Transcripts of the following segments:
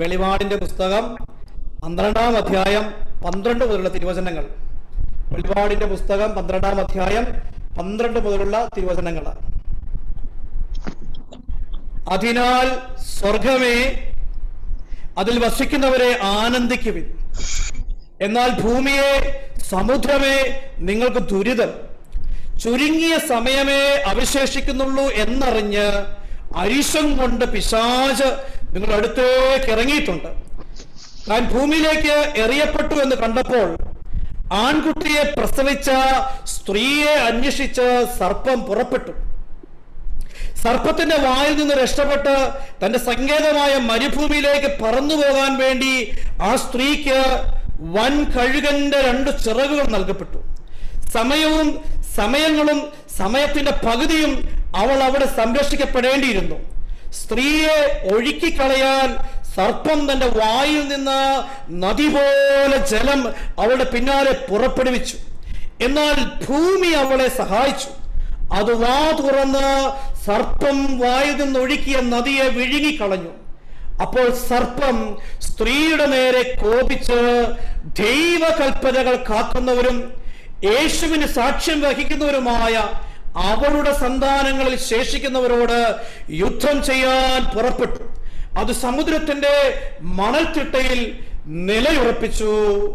വെളിപാടിന്റെ പുസ്തകം പന്ത്രണ്ടാം അധ്യായം പന്ത്രണ്ട് മുതലുള്ള തിരുവചനങ്ങൾ വെളിപാടിന്റെ പുസ്തകം പന്ത്രണ്ടാം അധ്യായം പന്ത്രണ്ട് മുതലുള്ള തിരുവചനങ്ങൾ അതിനാൽ സ്വർഗമേ അതിൽ വസിക്കുന്നവരെ ആനന്ദിക്കുവിൻ എന്നാൽ ഭൂമിയെ സമുദ്രമേ നിങ്ങൾക്ക് ദുരിതം ചുരുങ്ങിയ സമയമേ അവശേഷിക്കുന്നുള്ളൂ എന്നറിഞ്ഞ് അരിശം കൊണ്ട് പിശാച് നിങ്ങളുടെ അടുത്തേക്ക് ഇറങ്ങിയിട്ടുണ്ട് താൻ ഭൂമിയിലേക്ക് എറിയപ്പെട്ടു എന്ന് കണ്ടപ്പോൾ ആൺകുട്ടിയെ പ്രസവിച്ച സ്ത്രീയെ അന്വേഷിച്ച് സർപ്പം പുറപ്പെട്ടു സർപ്പത്തിന്റെ വായിൽ നിന്ന് രക്ഷപ്പെട്ട് തന്റെ സങ്കേതമായ മരുഭൂമിയിലേക്ക് പറന്നു പോകാൻ വേണ്ടി ആ സ്ത്രീക്ക് വൻ കഴുകന്റെ രണ്ട് ചിറകുകൾ നൽകപ്പെട്ടു സമയവും സമയങ്ങളും സമയത്തിന്റെ പകുതിയും അവൾ അവിടെ സംരക്ഷിക്കപ്പെടേണ്ടിയിരുന്നു സ്ത്രീയെ ഒഴുക്കിക്കളയാൻ സർപ്പം തന്റെ വായിൽ നിന്ന് നദി പോലെ ജലം അവളുടെ പിന്നാലെ പുറപ്പെടുവിച്ചു എന്നാൽ ഭൂമി അവളെ സഹായിച്ചു അത് വാ തുറന്ന് സർപ്പം വായിൽ നിന്നൊഴുക്കിയ നദിയെ വിഴുങ്ങിക്കളഞ്ഞു അപ്പോൾ സർപ്പം സ്ത്രീയുടെ നേരെ കോപിച്ച് ദൈവകൽപ്പനകൾ കാക്കുന്നവരും യേശുവിന് സാക്ഷ്യം വഹിക്കുന്നവരുമായ അവളുടെ സന്താനങ്ങളിൽ ശേഷിക്കുന്നവരോട് യുദ്ധം ചെയ്യാൻ പുറപ്പെട്ടു അത് സമുദ്രത്തിന്റെ മണൽത്തിട്ടയിൽ നിലയുറപ്പിച്ചു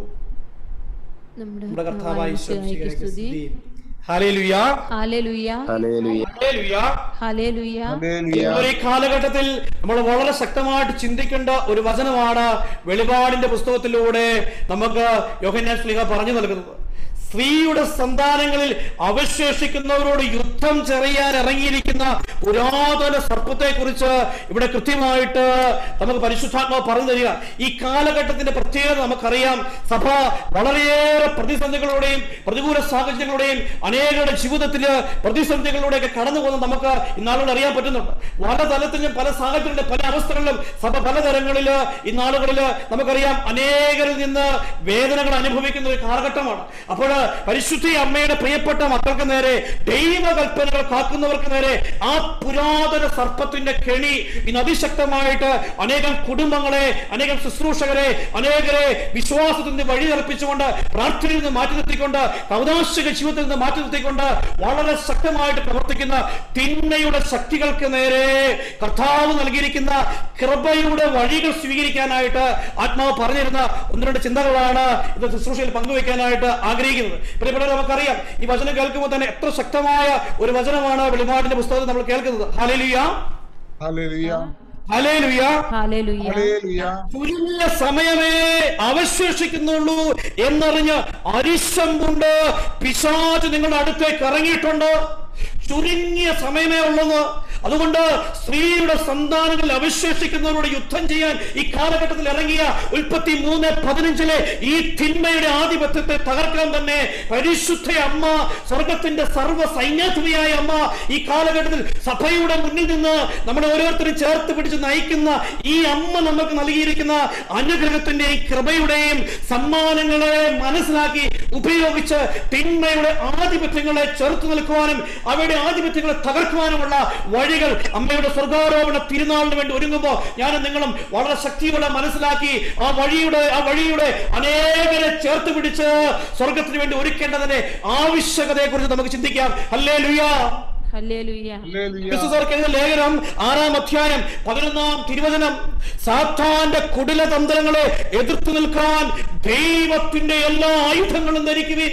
നമ്മുടെ കർത്താവായ ഈശോ മിശിഹായ്ക്ക് സ്തുതി. Hallelujah. Hallelujah hallelujah hallelujah. Hallelujah hallelujah ഈ കാലഘട്ടത്തിൽ നമ്മൾ വളരെ ശക്തമായിട്ട് ചിന്തിക്കേണ്ട ഒരു വചനമാണ് വെളിപാടിന്റെ പുസ്തകത്തിലൂടെ നമുക്ക് യോഹന്നാൻ സ്ലിഹ പറഞ്ഞു നൽകുന്നത് സ്ത്രീയുടെ സന്താനങ്ങളിൽ അവശേഷിക്കുന്നവരോട് യുദ്ധം ചെറിയാൻ ഇറങ്ങിയിരിക്കുന്ന പുരാതന സർപ്പത്തെ കുറിച്ച് ഇവിടെ കൃത്യമായിട്ട് നമുക്ക് പരിശുദ്ധാത്മാവ് പറഞ്ഞു തരിക ഈ കാലഘട്ടത്തിന്റെ പ്രത്യേകത നമുക്കറിയാം സഭ വളരെയേറെ പ്രതിസന്ധികളുടെയും പ്രതികൂല സാഹചര്യങ്ങളുടെയും അനേകരുടെ ജീവിതത്തില് പ്രതിസന്ധികളിലൂടെയൊക്കെ കടന്നു പോകുന്നത് നമുക്ക് ഇന്നാളുകൾ അറിയാൻ പറ്റുന്നുണ്ട് പല തലത്തിലും പല സാഹചര്യങ്ങളിലും പല അവസ്ഥകളിലും സഭ പലതരങ്ങളില് ഇന്നാളുകളില് നമുക്കറിയാം അനേകരിൽ നിന്ന് വേദനകൾ അനുഭവിക്കുന്ന ഒരു കാലഘട്ടമാണ് അപ്പോൾ പരിശുദ്ധി അമ്മയുടെ പ്രിയപ്പെട്ട മക്കൾക്ക് നേരെ ദൈവകൽപ്പനകൾ കാക്കുന്നവർക്ക് നേരെ ആ പുരാതന സർപ്പത്തിന്റെ കെണി ഇന്ന് അതിശക്തമായിട്ട് അനേകം കുടുംബങ്ങളെ അനേകം ശുശ്രൂഷകരെ അനേകരെ വിശ്വാസത്തിൽ നിന്ന് വഴി തെറപ്പിച്ചുകൊണ്ട് പ്രാർത്ഥനയിൽ നിന്ന് മാറ്റി നിർത്തിക്കൊണ്ട് കൗതാശിക ജീവിതത്തിൽ നിന്ന് മാറ്റി നിർത്തിക്കൊണ്ട് വളരെ ശക്തമായിട്ട് പ്രവർത്തിക്കുന്ന തിന്മയുടെ ശക്തികൾക്ക് നേരെ കർത്താവ് നൽകിയിരിക്കുന്ന കൃപയുടെ വഴികൾ സ്വീകരിക്കാനായിട്ട് ആത്മാവ് പറഞ്ഞിരുന്ന ഒന്ന് രണ്ട് ചിന്തകളാണ് ഇത് ശുശ്രൂഷയിൽ പങ്കുവെക്കാനായിട്ട് ആഗ്രഹിക്കുന്നത് പ്രിയപ്പെട്ടവരെ നമുക്കറിയാം ഈ വചനം കേൾക്കുമ്പോൾ തന്നെ എത്ര ശക്തമായ ഒരു വചനമാണ് വെളിപാടിന്റെ പുസ്തകത്തിൽ നമ്മൾ കേൾക്കുന്നത് hallelujah hallelujah hallelujah hallelujah hallelujah ചുരുങ്ങിയ സമയമേ അവശേഷിക്കുന്നുള്ളൂ എന്നറിഞ്ഞ് അരിശം കൊണ്ട് പിശാച് നിങ്ങളുടെ അടുത്തേക്ക് ഇറങ്ങിയിട്ടുണ്ട് ചുരുങ്ങിയ സമയമേ ഉള്ളത് അതുകൊണ്ട് സ്ത്രീയുടെ സന്താനങ്ങളിൽ അവശേഷിക്കുന്നവരോട് യുദ്ധം ചെയ്യാൻ ഈ കാലഘട്ടത്തിൽ ഇറങ്ങിയ ഉൽപ്പത്തി മൂന്ന് പതിനഞ്ചിലെ ഈ തിന്മയുടെ ആധിപത്യത്തെ തകർക്കാൻ തന്നെ പരിശുദ്ധ അമ്മ സ്വർഗത്തിന്റെ സർവ്വ സൈന്യാധിപയായ അമ്മ ഈ കാലഘട്ടത്തിൽ സഭയുടെ മുന്നിൽ നിന്ന് നമ്മളെ ഓരോരുത്തരും ചേർത്ത് പിടിച്ച് നയിക്കുന്ന ഈ അമ്മ നമുക്ക് നൽകിയിരിക്കുന്ന അനുഗ്രഹത്തിന്റെയും കൃപയുടെയും സമ്മാനങ്ങളെ മനസ്സിലാക്കി ഉപയോഗിച്ച് തിന്മയുടെ ആധിപത്യങ്ങളെ ചെറുത്തു നിൽക്കുവാനും അവയുടെ ആധിപത്യങ്ങളെ തകർക്കുവാനുമുള്ള വഴികൾ അമ്മയുടെ സ്വർഗാരോപണ തിരുനാളിന് വേണ്ടി ഒരുങ്ങുമ്പോൾ ഞാനും നിങ്ങളും വളരെ ശക്തിയോടെ മനസ്സിലാക്കി ആ വഴിയുടെ ആ വഴിയുടെ അനേകരെ ചേർത്ത് പിടിച്ച് സ്വർഗത്തിന് വേണ്ടി ഒരുക്കേണ്ടതിന്റെ ആവശ്യകതയെ കുറിച്ച് നമുക്ക് ചിന്തിക്കാം അല്ലേ ലുയാ ഹല്ലേലുയ ഹല്ലേലൂയ ക്രിസ്തുസർക്കെഴുതിയ ലേഖനം ആറാം അധ്യായം പതിനൊന്നാം തിരുവചനം സാത്താന്റെ കുടിലതന്ത്രങ്ങളെ എതിർത്ത് നിൽക്കാൻ ദൈവത്തിന്റെ എല്ലാ ആയുധങ്ങളും ധരിക്കുവിൻ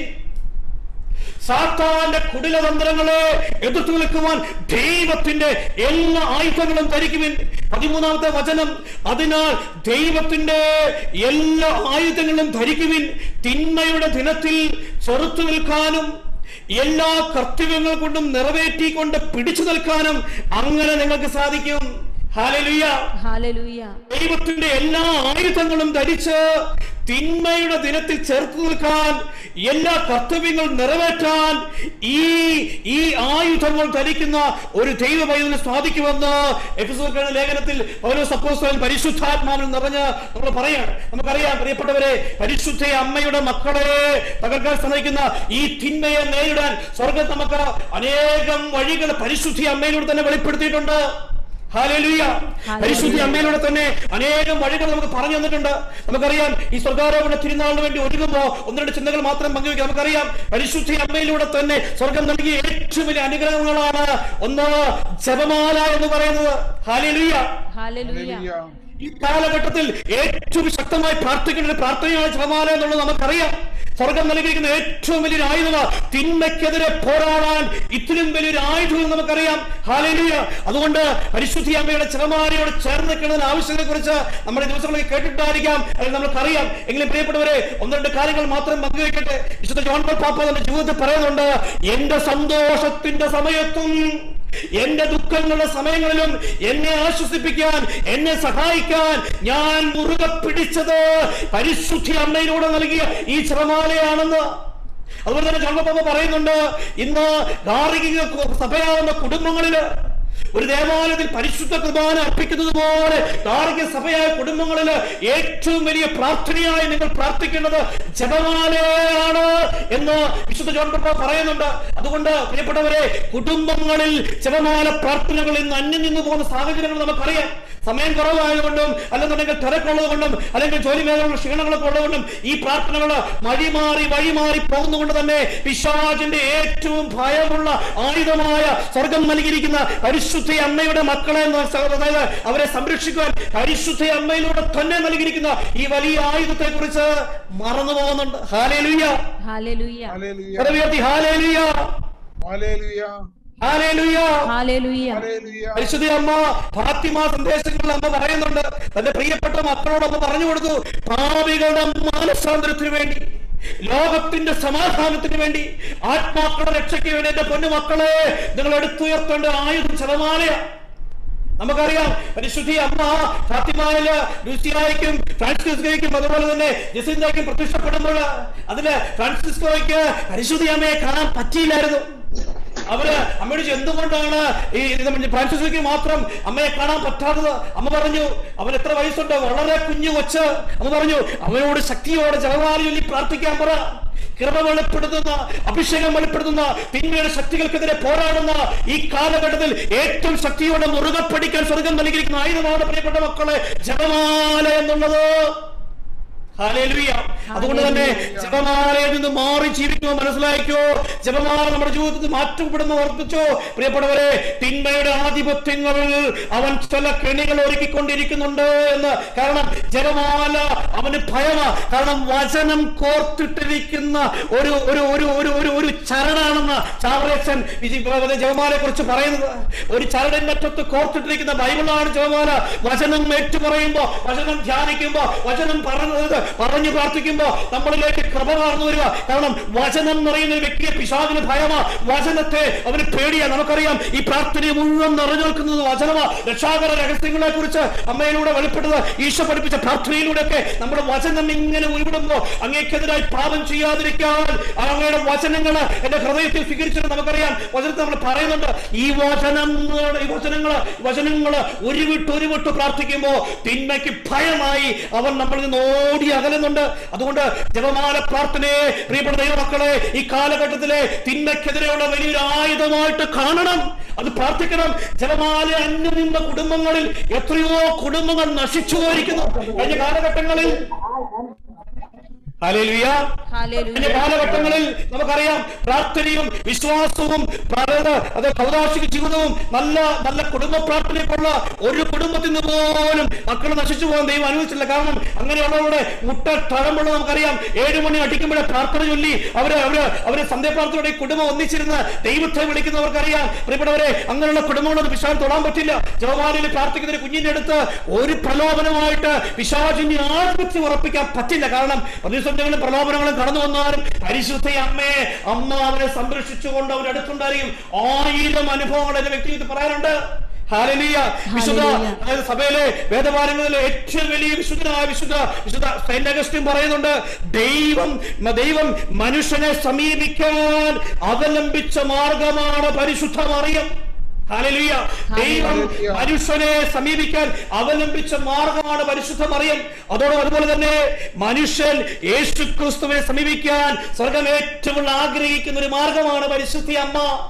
സാത്താന്റെ കുടിലതന്ത്രങ്ങളെ എതിർത്ത് നിൽക്കുവാൻ ദൈവത്തിന്റെ എല്ലാ ആയുധങ്ങളും ധരിക്കുവിൻ പതിമൂന്നാമത്തെ വചനം അതിനാൽ ദൈവത്തിന്റെ എല്ലാ ആയുധങ്ങളും ധരിക്കുവിൻ തിന്മയുടെ ദിനത്തിൽ ചെറുത്തു നിൽക്കാനും എല്ലാ കർത്തവ്യങ്ങൾ കൊണ്ടും നിറവേറ്റിക്കൊണ്ട് പിടിച്ചു നിൽക്കാനും അങ്ങനെ നിങ്ങൾക്ക് സാധിക്കും ഹാലലുയ്യ ഹാലേലുയ ദൈവത്തിന്റെ എല്ലാ ആയുധങ്ങളും ധരിച്ച് തിന്മയുടെ ദിനത്തിൽ ചേർത്ത് നിൽക്കാൻ എല്ലാ കർത്തവ്യങ്ങൾ നിറവേറ്റാൻ ഈ ഈ ആയുധങ്ങൾ ധരിക്കുന്ന ഒരു ദൈവ പൈതലിന് സാധിക്കുമെന്ന് എഫിസോർക്കുന്ന ലേഖനത്തിൽ ഓരോ സപ്പോസ്റ്റലൻ പരിശുദ്ധാത്മാവിൽ നിറഞ്ഞ് നമ്മൾ പറയാണ് നമുക്കറിയാം പ്രിയപ്പെട്ടവരെ പരിശുദ്ധ അമ്മയുടെ മക്കളെ തകർക്കാൻ ശ്രമിക്കുന്ന ഈ തിന്മയെ നേരിടാൻ സ്വർഗം നമുക്ക് അനേകം വഴികൾ പരിശുദ്ധി അമ്മയിലൂടെ തന്നെ വെളിപ്പെടുത്തിയിട്ടുണ്ട് ഹാലേലൂയ പരിശുദ്ധി അമ്മയിലൂടെ തന്നെ അനേകം വഴികൾ നമുക്ക് പറഞ്ഞു തന്നിട്ടുണ്ട് നമുക്കറിയാം ഈ സ്വർഗാരോപണ തിരുനാളിന് വേണ്ടി ഒരുങ്ങുമ്പോൾ ഒന്ന് രണ്ട് ചിന്തകൾ മാത്രം പങ്കുവയ്ക്കാം നമുക്കറിയാം പരിശുദ്ധി അമ്മയിലൂടെ തന്നെ സ്വർഗം നൽകിയ ഏറ്റവും വലിയ അനുഗ്രഹങ്ങളാണ് ഒന്ന് ജപമാല എന്ന് പറയുന്നത് ഹാലേലൂയ ഹല്ലേലൂയ Hallelujah. ഈ കാലഘട്ടത്തിൽ ഏറ്റവും ശക്തമായി പ്രാർത്ഥിക്കേണ്ട ഒരു പ്രാർത്ഥനയാണ് ജപമാല എന്നുള്ളത് നമുക്കറിയാം സ്വർഗം നൽകിയിരിക്കുന്ന ഏറ്റവും വലിയൊരു ആയുധമാണ് തിന്മയ്ക്കെതിരെ പോരാടാൻ ഇത്രയും വലിയൊരു ആയുധം നമുക്കറിയാം ഹാലേലിയ അതുകൊണ്ട് പരിശുദ്ധി അമ്മയുടെ ജപമാലയോട് ചേർന്ന് നിൽക്കുന്നതിന് ആവശ്യത്തെ കുറിച്ച് നമ്മുടെ ദിവസങ്ങളിൽ കേട്ടിട്ടായിരിക്കാം അല്ലെങ്കിൽ നമുക്കറിയാം എങ്കിലും പ്രിയപ്പെട്ടവരെ ഒന്ന് രണ്ട് കാര്യങ്ങൾ മാത്രം പങ്കുവയ്ക്കട്ടെ വിശുദ്ധ ജോൺ പോൾ പാപ്പ തന്റെ ജീവിതത്തിൽ പറയുന്നുണ്ട് എന്റെ സന്തോഷത്തിന്റെ സമയത്തും എന്റെ ദുഃഖങ്ങളുടെ സമയങ്ങളിലും എന്നെ ആശ്വസിപ്പിക്കാൻ എന്നെ സഹായിക്കാൻ ഞാൻ മുറുകെ പിടിച്ചത് പരിശുദ്ധി അമ്മയിലൂടെ നൽകിയ ഈ ശ്രമാലയാണെന്ന് അതുപോലെ തന്നെ ചങ്ങപ്പമ്മ പറയുന്നുണ്ട് ഇന്ന് ഗാർഹിക സഭയാവുന്ന കുടുംബങ്ങളില് ഒരു ദേവാലയത്തിൽ പരിശുദ്ധ കുർബാന അർപ്പിക്കുന്നത് പോലെ ഗാർഹിക സഭയായ കുടുംബങ്ങളില് ഏറ്റവും വലിയ പ്രാർത്ഥനയായി നിങ്ങൾ പ്രാർത്ഥിക്കേണ്ടത് ജപമാലയാണ് എന്ന് വിശുദ്ധ ജോൺ പപ്പ പറയുന്നുണ്ട് അതുകൊണ്ട് പ്രിയപ്പെട്ടവരെ കുടുംബങ്ങളിൽ ജപമാല പ്രാർത്ഥനകൾ ഇന്ന് അന്യം നിന്ന് പോകുന്ന സാഹചര്യങ്ങൾ നമുക്കറിയാം സമയം കുറവായതുകൊണ്ടും അല്ലെന്നുണ്ടെങ്കിൽ തിരക്കുള്ളത് കൊണ്ടും അല്ലെങ്കിൽ ജോലി മേഖലകളുടെ ക്ഷീണങ്ങളൊക്കെ ഉള്ളതുകൊണ്ടും ഈ പ്രാർത്ഥനകൾ വഴിമാറി വഴിമാറി പോകുന്നതുകൊണ്ട് തന്നെ പിശാചിന്റെ ഏറ്റവും ഭയമുള്ള ആയുധമായ സ്വർഗം നൽകിയിരിക്കുന്ന പരിശുദ്ധ അമ്മയുടെ മക്കളെ എന്ന് അതായത് അവരെ സംരക്ഷിക്കുവാൻ പരിശുദ്ധ അമ്മയിലൂടെ തന്നെ നൽകിയിരിക്കുന്ന ഈ വലിയ ആയുധത്തെ കുറിച്ച് മറന്നു പോകുന്നുണ്ട് hallelujah hallelujah Hallelujah. Hallelujah Hallelujah. Hallelujah hallelujah Hallelujah. പരിശുദ്ധി അമ്മ ഫാത്തിമ സന്ദേശങ്ങളിൽ അമ്മ പറയുന്നുണ്ട് തന്റെ പ്രിയപ്പെട്ട മക്കളോട് അമ്മ പറഞ്ഞു കൊടുത്തു പാപികളുടെ മാനസാന്തരത്തിന് വേണ്ടി ലോകത്തിന്റെ സമാധാനത്തിന് വേണ്ടി ആത്മാക്കളുടെ രക്ഷയ്ക്ക് വേണ്ടി എന്റെ പൊന്നു മക്കളെ നിങ്ങൾ എടുത്തുയർത്തേണ്ട ആയുധം ശതമാനയ നമുക്കറിയാം പരിശുദ്ധി അമ്മ ഫാത്തിമയില് ലൂസിയായിക്കും ഫ്രാൻസിസ്കോയ്ക്കും അതുപോലെ തന്നെ ജസിന്തയ്ക്കും പ്രത്യക്ഷപ്പെടുമ്പോൾ അതില് ഫ്രാൻസിസ്കോയ്ക്ക് പരിശുദ്ധി അമ്മയെ കാണാൻ പറ്റിയില്ലായിരുന്നു അവര് അമ്മയോട് ചോദിച്ചു, എന്തുകൊണ്ടാണ് ഈ ഇത് ഫ്രാൻസിസ്കോയ്ക്ക് മാത്രം അമ്മയെ കാണാൻ പറ്റാത്തത് അമ്മ പറഞ്ഞു അവൻ എത്ര വയസ്സുണ്ട് വളരെ കുഞ്ഞു കൊച്ച് അമ്മ പറഞ്ഞു അവനോട് ശക്തിയോടെ ജപമാല ചൊല്ലി പ്രാർത്ഥിക്കാൻ പറ കൃപ വെളിപ്പെടുത്തുന്ന അഭിഷേകം വെളിപ്പെടുത്തുന്ന തിന്മയുടെ ശക്തികൾക്കെതിരെ പോരാടുന്ന ഈ കാലഘട്ടത്തിൽ ഏറ്റവും ശക്തിയോടെ മുറുകെ പിടിക്കാൻ സ്വർഗം നൽകിയിരിക്കുന്ന ആയുധമാണ് പ്രിയപ്പെട്ട മക്കളെ ജപമാല എന്നുള്ളത് ഹല്ലേലൂയ. അതുകൊണ്ട് തന്നെ ജപമാലയിൽ നിന്ന് മാറി ജീവിക്കുമോ മനസ്സിലാക്കിയോ ജപമാല നമ്മുടെ ജീവിതത്തിൽ മാറ്റപ്പെടുന്ന ഓർപ്പിച്ചോ പ്രിയപ്പെട്ടവരെ തിന്മയുടെ ആധിപത്യങ്ങളിൽ അവൻ ചില കെണികൾ ഒരുക്കിക്കൊണ്ടിരിക്കുന്നുണ്ട് എന്ന് കാരണം ജപമാല അവന് ഭയമാ കാരണം വചനം കോർത്തിട്ടിരിക്കുന്ന ഒരു ഒരു ഒരു ഒരു ഒരു ഒരു ചരടാണെന്ന് ചാവറേച്ചൻ ജപമാലയെ കുറിച്ച് പറയുന്നത് ഒരു ചരടിന്റെ അറ്റത്ത് കോർത്തിട്ടിരിക്കുന്ന ബൈബിളാണ് ജപമാല വചനം ഏറ്റു പറയുമ്പോ വചനം ധ്യാനിക്കുമ്പോ വചനം പറഞ്ഞത് പറഞ്ഞു പ്രാർത്ഥിക്കുമ്പോ നമ്മളിലേക്ക് കൃപ കാർന്നു വരിക കാരണം വചനം എന്ന് പറയുന്ന ഒരു വ്യക്തിയെ പിശാചിന് ഭയമാ വചനത്തെ അവന് പേടിയാ നമുക്കറിയാം ഈ പ്രാർത്ഥനയെ മുഴുവൻ നിറഞ്ഞു നിൽക്കുന്നത് വചനമാ രക്ഷാകര രഹസ്യങ്ങളെ കുറിച്ച് അമ്മയിലൂടെ വെളിപ്പെട്ടത് ഈശോ പഠിപ്പിച്ച പ്രാർത്ഥനയിലൂടെയൊക്കെ നമ്മുടെ വചനം ഇങ്ങനെ ഉരുവിടുമ്പോ അങ്ങേക്കെതിരായി പാപം ചെയ്യാതിരിക്കാൻ അങ്ങയുടെ വചനങ്ങൾ എന്റെ ഹൃദയത്തിൽ സ്വീകരിച്ചിട്ട് നമുക്കറിയാം വചനത്തിൽ നമ്മൾ പറയുന്നുണ്ട് ഈ വചനങ്ങൾ ഈ വചനങ്ങള് വചനങ്ങള് ഉരുവിട്ട് ഉരുവിട്ട് പ്രാർത്ഥിക്കുമ്പോ തിന്മയ്ക്ക് ഭയമായി അവൻ നമ്മളിൽ നിന്ന് ഓടി അകലുന്നുണ്ട് അതുകൊണ്ട് ജപമാല പ്രാർത്ഥനയെ പ്രിയപ്പെട്ട ദൈവമക്കളെ ഈ കാലഘട്ടത്തിലെ തിന്മയ്ക്കെതിരെയുള്ള വലിയൊരു ആയുധമായിട്ട് കാണണം അത് പ്രാർത്ഥിക്കണം ജപമാല അന്യം നിന്ന കുടുംബങ്ങളിൽ എത്രയോ കുടുംബങ്ങൾ നശിച്ചു പോയിരിക്കുന്നു കഴിഞ്ഞ കാലഘട്ടങ്ങളിൽ ഹല്ലേലൂയ കഴിഞ്ഞ ഹല്ലേലൂയ കാലഘട്ടങ്ങളിൽ നമുക്കറിയാം പ്രാർത്ഥനയും വിശ്വാസവും അതായത് അത് കൗതാശിക ജീവിതവും നല്ല നല്ല കുടുംബ പ്രാർത്ഥനയ്ക്കുള്ള ഒരു കുടുംബത്തിൽ നിന്ന് പോലും മക്കൾ നശിച്ചു പോകാൻ ദൈവം അനുവദിച്ചില്ല കാരണം അങ്ങനെയുള്ളവരുടെ മുട്ട തഴമ്പുള്ള നമുക്കറിയാം ഏഴു മണി അടിക്കുമ്പോഴേ പ്രാർത്ഥന ചൊല്ലി അവര് അവര് അവര് സന്ധ്യാപ്രാർത്ഥനയോടെ ഈ കുടുംബം ഒന്നിച്ചിരുന്ന് ദൈവത്തെ വിളിക്കുന്നവർക്കറിയാം പ്രിയപ്പെട്ടവരെ അങ്ങനെയുള്ള കുടുംബങ്ങളൊന്നും വിശാൽ തൊടാൻ പറ്റില്ല ജവമാലയിൽ പ്രാർത്ഥിക്കുന്ന ഒരു കുഞ്ഞിന്റെ അടുത്ത് ഒരു പ്രലോഭനമായിട്ട് പിശാചിന്റെ ആധിപത്യം ഉറപ്പിക്കാൻ പറ്റില്ല കാരണം പ്രതിസന്ധികളും പ്രലോഭനങ്ങളും കടന്നു വന്നാലും പരിശുദ്ധ അമ്മയെ അമ്മ അവനെ സംരക്ഷിച്ചുകൊണ്ട് അവരുടെ അടുത്തുണ്ടായിരിക്കും ആയിരം അനുഭവങ്ങൾ എന്റെ വ്യക്തിത്വത്തിൽ പറയാനുണ്ട് ഹാലലിയ വിശുദ്ധ ഹല്ലേലൂയ. അതായത് സഭയിലെ വേദപാലങ്ങളിലെ ഏറ്റവും വലിയ വിശുദ്ധനായ വിശുദ്ധ വിശുദ്ധ സെന്റ് അഗസ്റ്റിൻ പറയുന്നുണ്ട് ദൈവം ദൈവം മനുഷ്യനെ സമീപിക്കാൻ അവലംബിച്ച മാർഗമാണ് പരിശുദ്ധ മറിയം ഹാലലിയ ദൈവം ഹല്ലേലൂയ. മനുഷ്യനെ സമീപിക്കാൻ അവലംബിച്ച മാർഗമാണ് പരിശുദ്ധ മറിയം അതോടെ അതുപോലെ തന്നെ മനുഷ്യൻ യേശു ക്രിസ്തുവിനെ സമീപിക്കാൻ സ്വർഗം ഏറ്റവും ആഗ്രഹിക്കുന്ന ഒരു മാർഗമാണ് പരിശുദ്ധി അമ്മ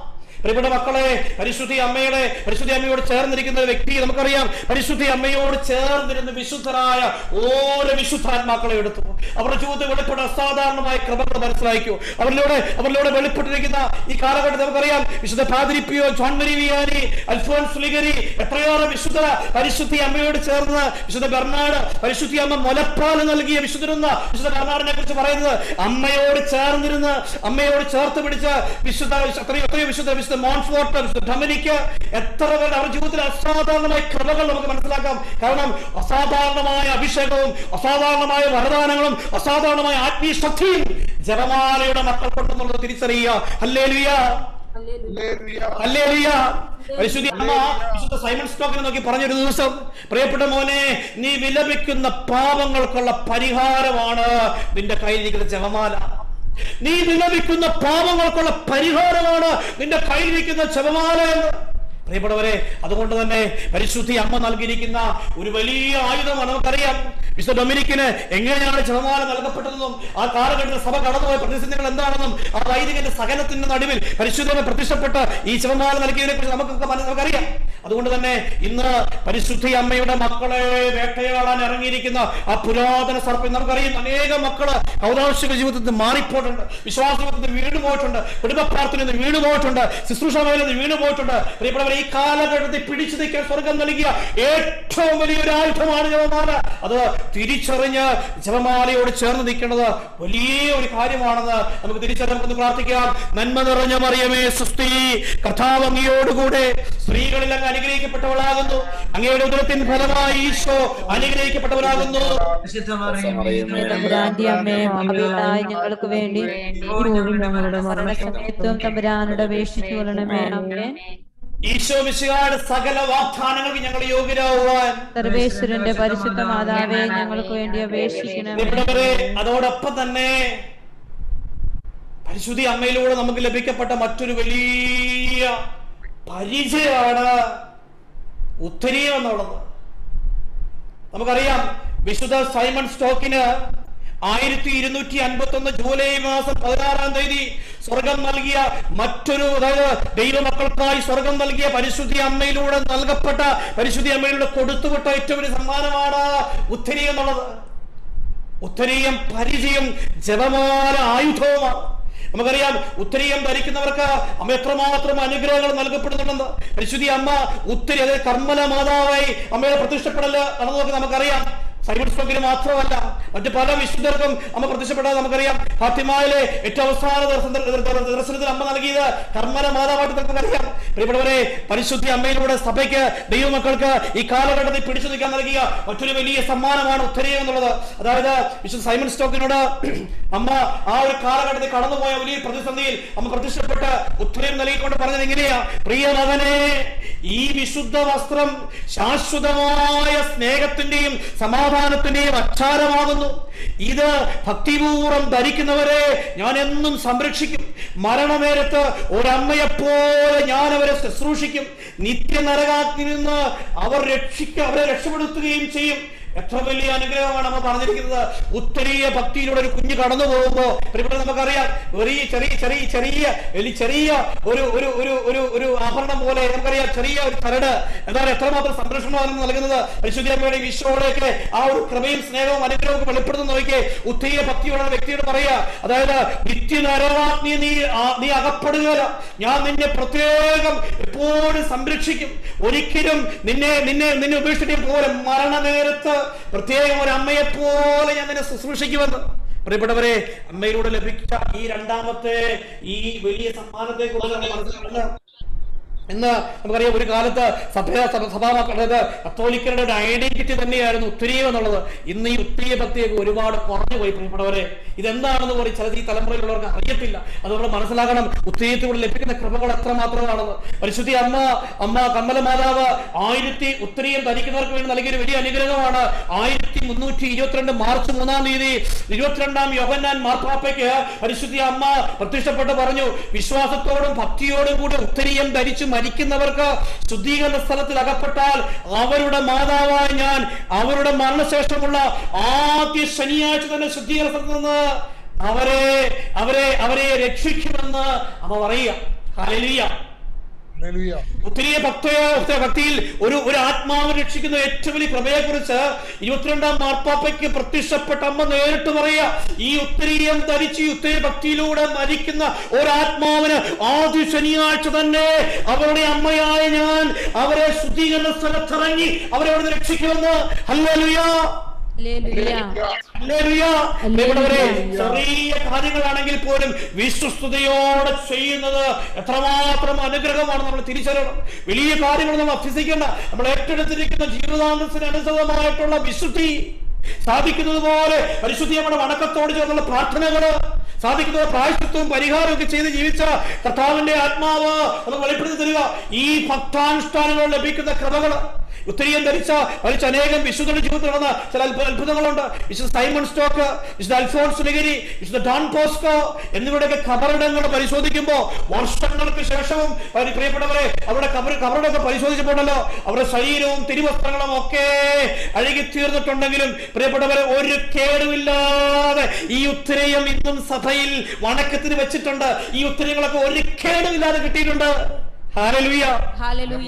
പ്രിയപ്പെട്ട മക്കളെ പരിശുദ്ധി അമ്മയുടെ പരിശുദ്ധി അമ്മയോട് ചേർന്നിരിക്കുന്ന ഒരു വ്യക്തി നമുക്കറിയാം പരിശുദ്ധി അമ്മയോട് ചേർന്നിരുന്ന വിശുദ്ധരായ ഓരോ വിശുദ്ധാത്മാക്കളെ എടുത്തു അവരുടെ ജീവിതത്തിൽ വെളിപ്പെട്ട അസാധാരണമായ ക്രമങ്ങൾ മനസ്സിലാക്കൂ അവരിലൂടെ അവരിലൂടെ വെളിപ്പെട്ടിരിക്കുന്ന ഈ കാലഘട്ടത്തിൽ നമുക്കറിയാം വിശുദ്ധ പാതിരിപ്പിയോ ജോൺ മരിവിയാനി അൽഫോൻസ് ലിഗരി എത്രയോളം വിശുദ്ധ പരിശുദ്ധി അമ്മയോട് ചേർന്ന് വിശുദ്ധ ബെർണാട് പരിശുദ്ധി അമ്മ മുലപ്പാല് നൽകിയ വിശുദ്ധരുന്ന വിശുദ്ധ ബെർണാടിനെ കുറിച്ച് പറയുന്നത് അമ്മയോട് ചേർന്നിരുന്ന് അമ്മയോട് ചേർത്ത് പിടിച്ച വിശുദ്ധ എത്രയോ എത്രയോ വിശുദ്ധ വിശുദ്ധ മോൺഫോർട്ട് വിശുദ്ധ ഡൊമിനിക്ക് എത്ര പേർ അവരുടെ ജീവിതത്തിൽ അസാധാരണമായ കൃപകൾ നമുക്ക് മനസ്സിലാക്കാം കാരണം അസാധാരണമായ അഭിഷേകവും അസാധാരണമായ വരദാനങ്ങളും അസാധാരണമായ ആത്മീയ ശക്തിയും ജപമാലയുടെ മക്കൾ കൊണ്ടെന്നുള്ളത് തിരിച്ചറിയുക ഹല്ലേലൂയ ഹല്ലേലൂയ. ഹല്ലേലൂയ. പരിശുദ്ധി അമ്മ വിശുദ്ധ സൈമൺ സ്റ്റോക്കിനെ നോക്കി പറഞ്ഞൊരു ദിവസം പ്രിയപ്പെട്ട മോനെ നീ വിലപിക്കുന്ന പാപങ്ങൾക്കുള്ള പരിഹാരമാണ് നിന്റെ കയ്യിലിരിക്കുന്ന ജപമാല നീ വിലപിക്കുന്ന പാപങ്ങൾക്കുള്ള പരിഹാരമാണ് നിന്റെ കയ്യിലിരിക്കുന്ന ജപമാല എന്ന് പ്രിയപ്പെട്ടവരെ അതുകൊണ്ട് തന്നെ പരിശുദ്ധി അമ്മ നൽകിയിരിക്കുന്ന ഒരു വലിയ ആയുധമാണ് നമുക്കറിയാം വിശുദ്ധ ഡൊമിനിക്കിന് എങ്ങനെയാണ് ജപമാല നൽകപ്പെട്ടതെന്നും ആ കാലഘട്ടത്തിൽ സഭ കടന്നുപോയ പ്രതിസന്ധികൾ എന്താണെന്നും ആ വൈദികന്റെ സഹനത്തിന്റെ നടുവിൽ പരിശുദ്ധനെ പ്രത്യക്ഷപ്പെട്ട് ഈ ജപമാല നൽകിയതിനെ കുറിച്ച് നമുക്കൊക്കെ മനസ്സ് നമുക്കറിയാം അതുകൊണ്ട് തന്നെ ഇന്ന് പരിശുദ്ധി അമ്മയുടെ മക്കളെ വേട്ടയാടാൻ ഇറങ്ങിയിരിക്കുന്ന ആ പുരാതന സർപ്പം നമുക്കറിയാം അനേകം മക്കള് ഔദാശിക ജീവിതത്തിൽ മാറിപ്പോയിട്ടുണ്ട് വിശ്വാസ ജീവിതത്തിൽ വീണു പോയിട്ടുണ്ട് കുടുംബ പ്രാർത്ഥനയിൽ നിന്ന് വീണു പോയിട്ടുണ്ട് ശുശ്രൂഷ മേഖലയിൽ നിന്ന് വീണു പോയിട്ടുണ്ട് പ്രിയപ്പെട്ടവരെ ഈ കാലഘട്ടത്തിൽ പിടിച്ചു നിൽക്കാൻ സ്വർഗം നൽകിയ ഏറ്റവും വലിയൊരു ആയുധമാണ് ജപമാല അത് തിരിച്ചറിഞ്ഞ് ജപമാലയോട് ചേർന്ന് നിൽക്കേണ്ടത് വലിയ ഒരു കാര്യമാണെന്ന് നമുക്ക് തിരിച്ചറിഞ്ഞ് നമുക്കൊന്ന് പ്രാർത്ഥിക്കാം നന്മ നിറഞ്ഞ മറിയമേ സുസ്തി കഥാവ് അങ്ങയോടുകൂടെ സ്ത്രീകളിൽ അങ്ങ് അനുഗ്രഹിക്കപ്പെട്ടവളാകുന്നു അങ്ങയുടെ ഉദരത്തിൻ ഫലമായി ഈശോ അനുഗ്രഹിക്കപ്പെട്ടവരാകുന്നു തമ്പുരാന്റെ അമ്മേ പാപികളായ ഞങ്ങൾക്ക് വേണ്ടി ഇപ്പോഴും ഞങ്ങളുടെ മരണസമയത്തും തമ്പുരാനുടെ അപേക്ഷിച്ചു കൊള്ളണമേ അമ്മേ ഈശോ മിശിഹായുടെ സകല വാഗ്ദാനങ്ങൾക്ക് ഞങ്ങൾ യോഗ്യരാകുവാൻ സർവേശ്വരന്റെ പരിശുദ്ധ മാതാവേ ഞങ്ങൾക്ക് വേണ്ടി അപേക്ഷിക്കണമേ പ്രിയപ്പെട്ടവരെ അതോടൊപ്പം തന്നെ പരിശുദ്ധി അമ്മയിലൂടെ നമുക്ക് ലഭിക്കപ്പെട്ട മറ്റൊരു വലിയ പരിചയമാണ് ഉത്തരീയം എന്നുള്ളത് നമുക്കറിയാം വിശുദ്ധ സൈമൺ സ്റ്റോക്കിന് ആയിരത്തി ഇരുന്നൂറ്റി അൻപത്തി ഒന്ന് ജൂലൈ മാസം പതിനാറാം തീയതി സ്വർഗം നൽകിയ മറ്റൊരു അതായത് ദൈവമക്കൾക്കായി സ്വർഗം നൽകിയ പരിശുദ്ധി അമ്മയിലൂടെ നൽകപ്പെട്ട പരിശുദ്ധി അമ്മയിലൂടെ കൊടുത്തുവിട്ട ഏറ്റവും വലിയ സമ്മാനമാണ് ഉത്തരീയം എന്നുള്ളത് ഉത്തരീയം പരിചയം ജപമാല ആയുധവുമാണ് നമുക്കറിയാം ഉത്തരീയം ധരിക്കുന്നവർക്ക് അമ്മ എത്രമാത്രം അനുഗ്രഹങ്ങൾ നൽകപ്പെടുന്നുണ്ടെന്ന് പരിശുദ്ധി അമ്മ ഉത്തരി അതായത് കർമ്മല മാതാവായി അമ്മയുടെ പ്രതിഷ്ഠപ്പെടല് നടന്നതൊക്കെ നമുക്കറിയാം സൈമൺ സ്റ്റോക്കിന് മാത്രമല്ല മറ്റു പല വിശുദ്ധർക്കും അമ്മ പ്രത്യക്ഷപ്പെടാതെ നമുക്കറിയാം ഫാത്തിമായിലെ ഏറ്റവും അവസാന ദർശന- ദർശനത്തിൽ അമ്മ നൽകിയത് കർമ്മല മാതാവായിട്ട് നമുക്കറിയാം പ്രിയപ്പെട്ടവരെ പരിശുദ്ധി അമ്മയിലൂടെ സഭയ്ക്ക് ദൈവമക്കൾക്ക് ഈ കാലഘട്ടത്തിൽ പിടിച്ചു നിൽക്കാൻ നൽകിയ മറ്റൊരു വലിയ സമ്മാനമാണ് ഉത്തരീയം എന്നുള്ളത് അതായത് വിശുദ്ധ സൈമൺ സ്റ്റോക്കിനോട് അമ്മ ആ ഒരു കാലഘട്ടത്തിൽ കടന്നുപോയ വലിയ പ്രതിസന്ധിയിൽ അമ്മ പ്രത്യക്ഷപ്പെട്ട് ഉത്തരം നൽകിക്കൊണ്ട് പറഞ്ഞത് എങ്ങനെയാ പ്രിയ മകനെ ഈ വിശുദ്ധ വസ്ത്രം ശാശ്വതമായ സ്നേഹത്തിന്റെയും സമാധാനത്തിന്റെയും അച്ചാരമാകുന്നു ഇത് ഭക്തിപൂർവ്വം ധരിക്കുന്നവരെ ഞാൻ എന്നും സംരക്ഷിക്കും മരണനേരത്ത് ഒരമ്മയെപ്പോലെ ഞാൻ അവരെ ശുശ്രൂഷിക്കും നിത്യനരകാത്തിൽ നിന്ന് അവർ രക്ഷിക്ക അവരെ രക്ഷപ്പെടുത്തുകയും ചെയ്യും എത്ര വലിയ അനുഗ്രഹമാണ് നമ്മൾ പറഞ്ഞിരിക്കുന്നത് ഉത്തരീയ ഭക്തിയിലൂടെ ഒരു കുഞ്ഞ് കടന്നു പോകുമ്പോ പ്രിയപ്പെട്ട നമുക്കറിയാം ചെറിയ ചെറിയ ചെറിയ ചെറിയ വലിയ ചെറിയ ഒരു ഒരു ഒരു ഒരു ഒരു ആഭരണം പോലെ നമുക്കറിയാം ചെറിയ ഒരു ചരട് എന്താണ് എത്രമാത്രം സംരക്ഷണമാണ് നൽകുന്നത് പരിശുദ്ധി അമ്മയുടെ ഈശോയുടെയൊക്കെ ആ ഒരു കൃപയും സ്നേഹവും അനുഗ്രഹവും ഒക്കെ വെളിപ്പെടുത്തുന്ന നോക്കിയേ ഉത്തരീയ ഭക്തിയുള്ള വ്യക്തിയോട് പറയാ അതായത് നിത്യനരവാഗ്നി നീ ആ- നീ അകപ്പെടുകയില്ല ഞാൻ നിന്നെ പ്രത്യേകം എപ്പോഴും സംരക്ഷിക്കും ഒരിക്കലും നിന്നെ നിന്നെ നിന്നെ ഉപേക്ഷിക്കും പോലെ മരണനേരത്ത് പ്രത്യേകം ഒരു അമ്മയെ പോലെ ഞാൻ നിന്നെ ശുശ്രൂഷിക്കുമെന്ന് പ്രിയപ്പെട്ടവരെ അമ്മയിലൂടെ ലഭിച്ച ഈ രണ്ടാമത്തെ ഈ വലിയ സമ്മാനത്തെ കുറിച്ച് നമ്മൾ മനസ്സിലാക്കുന്നത് ഇന്ന് നമുക്കറിയാം ഒരു കാലത്ത് സഭ സഭ- സഭാമക്കളുടെ കത്തോലിക്കരുടെ ഒരു ഐഡന്റിറ്റി തന്നെയായിരുന്നു ഉത്തരീയം എന്നുള്ളത് ഇന്ന് ഈ ഉത്തരീയ ഭക്തിയൊക്കെ ഒരുപാട് കുറഞ്ഞു പോയി പ്രിയപ്പെട്ടവരെ ഇതെന്താണെന്ന് പറയും ചിലത് ഈ തലമുറയിലുള്ളവർക്ക് അറിയത്തില്ല അത് നമ്മൾ മനസ്സിലാക്കണം ഉത്തരീയത്തിലൂടെ ലഭിക്കുന്ന കൃപകൾ എത്രമാത്രമാണെന്ന് പരിശുദ്ധി അമ്മ അമ്മ കമ്മല മാതാവ് ആയിരത്തി ഉത്തരീയം ധരിക്കുന്നവർക്ക് വേണ്ടി നൽകിയ ഒരു വലിയ അനുഗ്രഹമാണ് ആയിരത്തി മുന്നൂറ്റി ഇരുപത്തിരണ്ട് മാർച്ച് മൂന്നാം തീയതി ഇരുപത്തിരണ്ടാം യോഹന്നാൻ മാർപ്പാപ്പയ്ക്ക് പരിശുദ്ധി അമ്മ പ്രത്യക്ഷപ്പെട്ട് പറഞ്ഞു വിശ്വാസത്തോടും ഭക്തിയോടും കൂടി ഉത്തരീയം ധരിച്ച് മരിക്കുന്നവർക്ക് ശുദ്ധീകരണ സ്ഥലത്തിൽ അകപ്പെട്ടാൽ അവരുടെ മാതാവായ ഞാൻ അവരുടെ മരണശേഷമുള്ള ആദ്യ ശനിയാഴ്ച തന്നെ ശുദ്ധീകരണ സ്ഥലത്ത് നിന്ന് അവരെ അവരെ അവരെ രക്ഷിക്കുമെന്ന് അമ്മ പറയുക ഹല്ലേലൂയ ഹല്ലേലൂയ ഉത്തരീയ ഭക്തയ ഭക്തിയിൽ ഒരു ഒരു ആത്മാവ് രക്ഷിക്കുന്ന ഏറ്റവും വലിയ കൃപയെ കുറിച്ച് ഇരുപത്തിരണ്ടാം മാർപ്പാപ്പയ്ക്ക് പ്രത്യക്ഷപ്പെട്ട അമ്മ നേരിട്ട് പറയാ ഈ ഉത്തരീയം ധരിച്ച് ഈ ഉത്തരീയ ഭക്തിയിലൂടെ മരിക്കുന്ന ഒരാത്മാവിന് ആദ്യ ശനിയാഴ്ച തന്നെ അവരുടെ അമ്മയായ ഞാൻ അവരെ ശുദ്ധീകരണ സ്ഥലത്തിറങ്ങി അവരെ അവിടെ നിന്ന് രക്ഷിക്കുമെന്ന് ഹല്ലേലൂയ ഹല്ലേലൂയ ഹല്ലേലൂയ. പ്രിയപ്പെട്ടവരെ, ചെറിയ കാര്യങ്ങളാണെങ്കിൽ പോലും വിശ്വസ്തയോടെ ചെയ്യുന്നത് എത്രമാത്രം അനുഗ്രഹമാണ് നമ്മൾ തിരിച്ചറിയണം വലിയ കാര്യങ്ങൾ നമ്മൾ അഭ്യസിക്കേണ്ട നമ്മൾ ഏറ്റെടുത്തിരിക്കുന്ന ജീവിതാന്തസ്സിന് അനുസൃതമായിട്ടുള്ള വിശുദ്ധി സാധിക്കുന്നത് പോലെ പരിശുദ്ധി നമ്മുടെ വണക്കത്തോട് ചേർന്നുള്ള പ്രാർത്ഥനകള് സാധിക്കുന്നത് പ്രായശ്ചിത്വവും പരിഹാരവും ഒക്കെ ചെയ്ത് ജീവിച്ച കർത്താവിന്റെ ആത്മാവ് നമുക്ക് വെളിപ്പെടുത്തി തരിക ഈ ഭക്താനുഷ്ഠാനങ്ങൾ ലഭിക്കുന്ന കൃപകള് ഉത്തരീയം ധരിച്ച ധരിച്ച അനേകം വിശുദ്ധരുടെ ജീവിതത്തിൽ നടന്ന ചില അത്ഭു- അത്ഭുതങ്ങളുണ്ട് വിശുദ്ധ സൈമൺ സ്റ്റോക്ക് വിശുദ്ധ അൽഫോൺസ് നിഗരി വിശുദ്ധ ഡോൺ പോസ്കോ എന്നിവരുടെയൊക്കെ കബറിടങ്ങൾ പരിശോധിക്കുമ്പോൾ വർഷങ്ങൾക്ക് ശേഷവും അവർ പ്രിയപ്പെട്ടവരെ അവരുടെ കബർ കബറിടമൊക്കെ പരിശോധിച്ചപ്പോഴല്ലോ അവരുടെ ശരീരവും തിരുവസ്ത്രങ്ങളും ഒക്കെ അഴുകി തീർന്നിട്ടുണ്ടെങ്കിലും പ്രിയപ്പെട്ടവരെ ഒരു കേടുമില്ലാതെ ഈ ഉത്തരയം ഇന്നും സഭയിൽ വണക്കത്തിന് വെച്ചിട്ടുണ്ട് ഈ ഉത്തരങ്ങളൊക്കെ ഒരു കേടുമില്ലാതെ കിട്ടിയിട്ടുണ്ട് ഹാലലുയ്യ ഹല്ലേലൂയ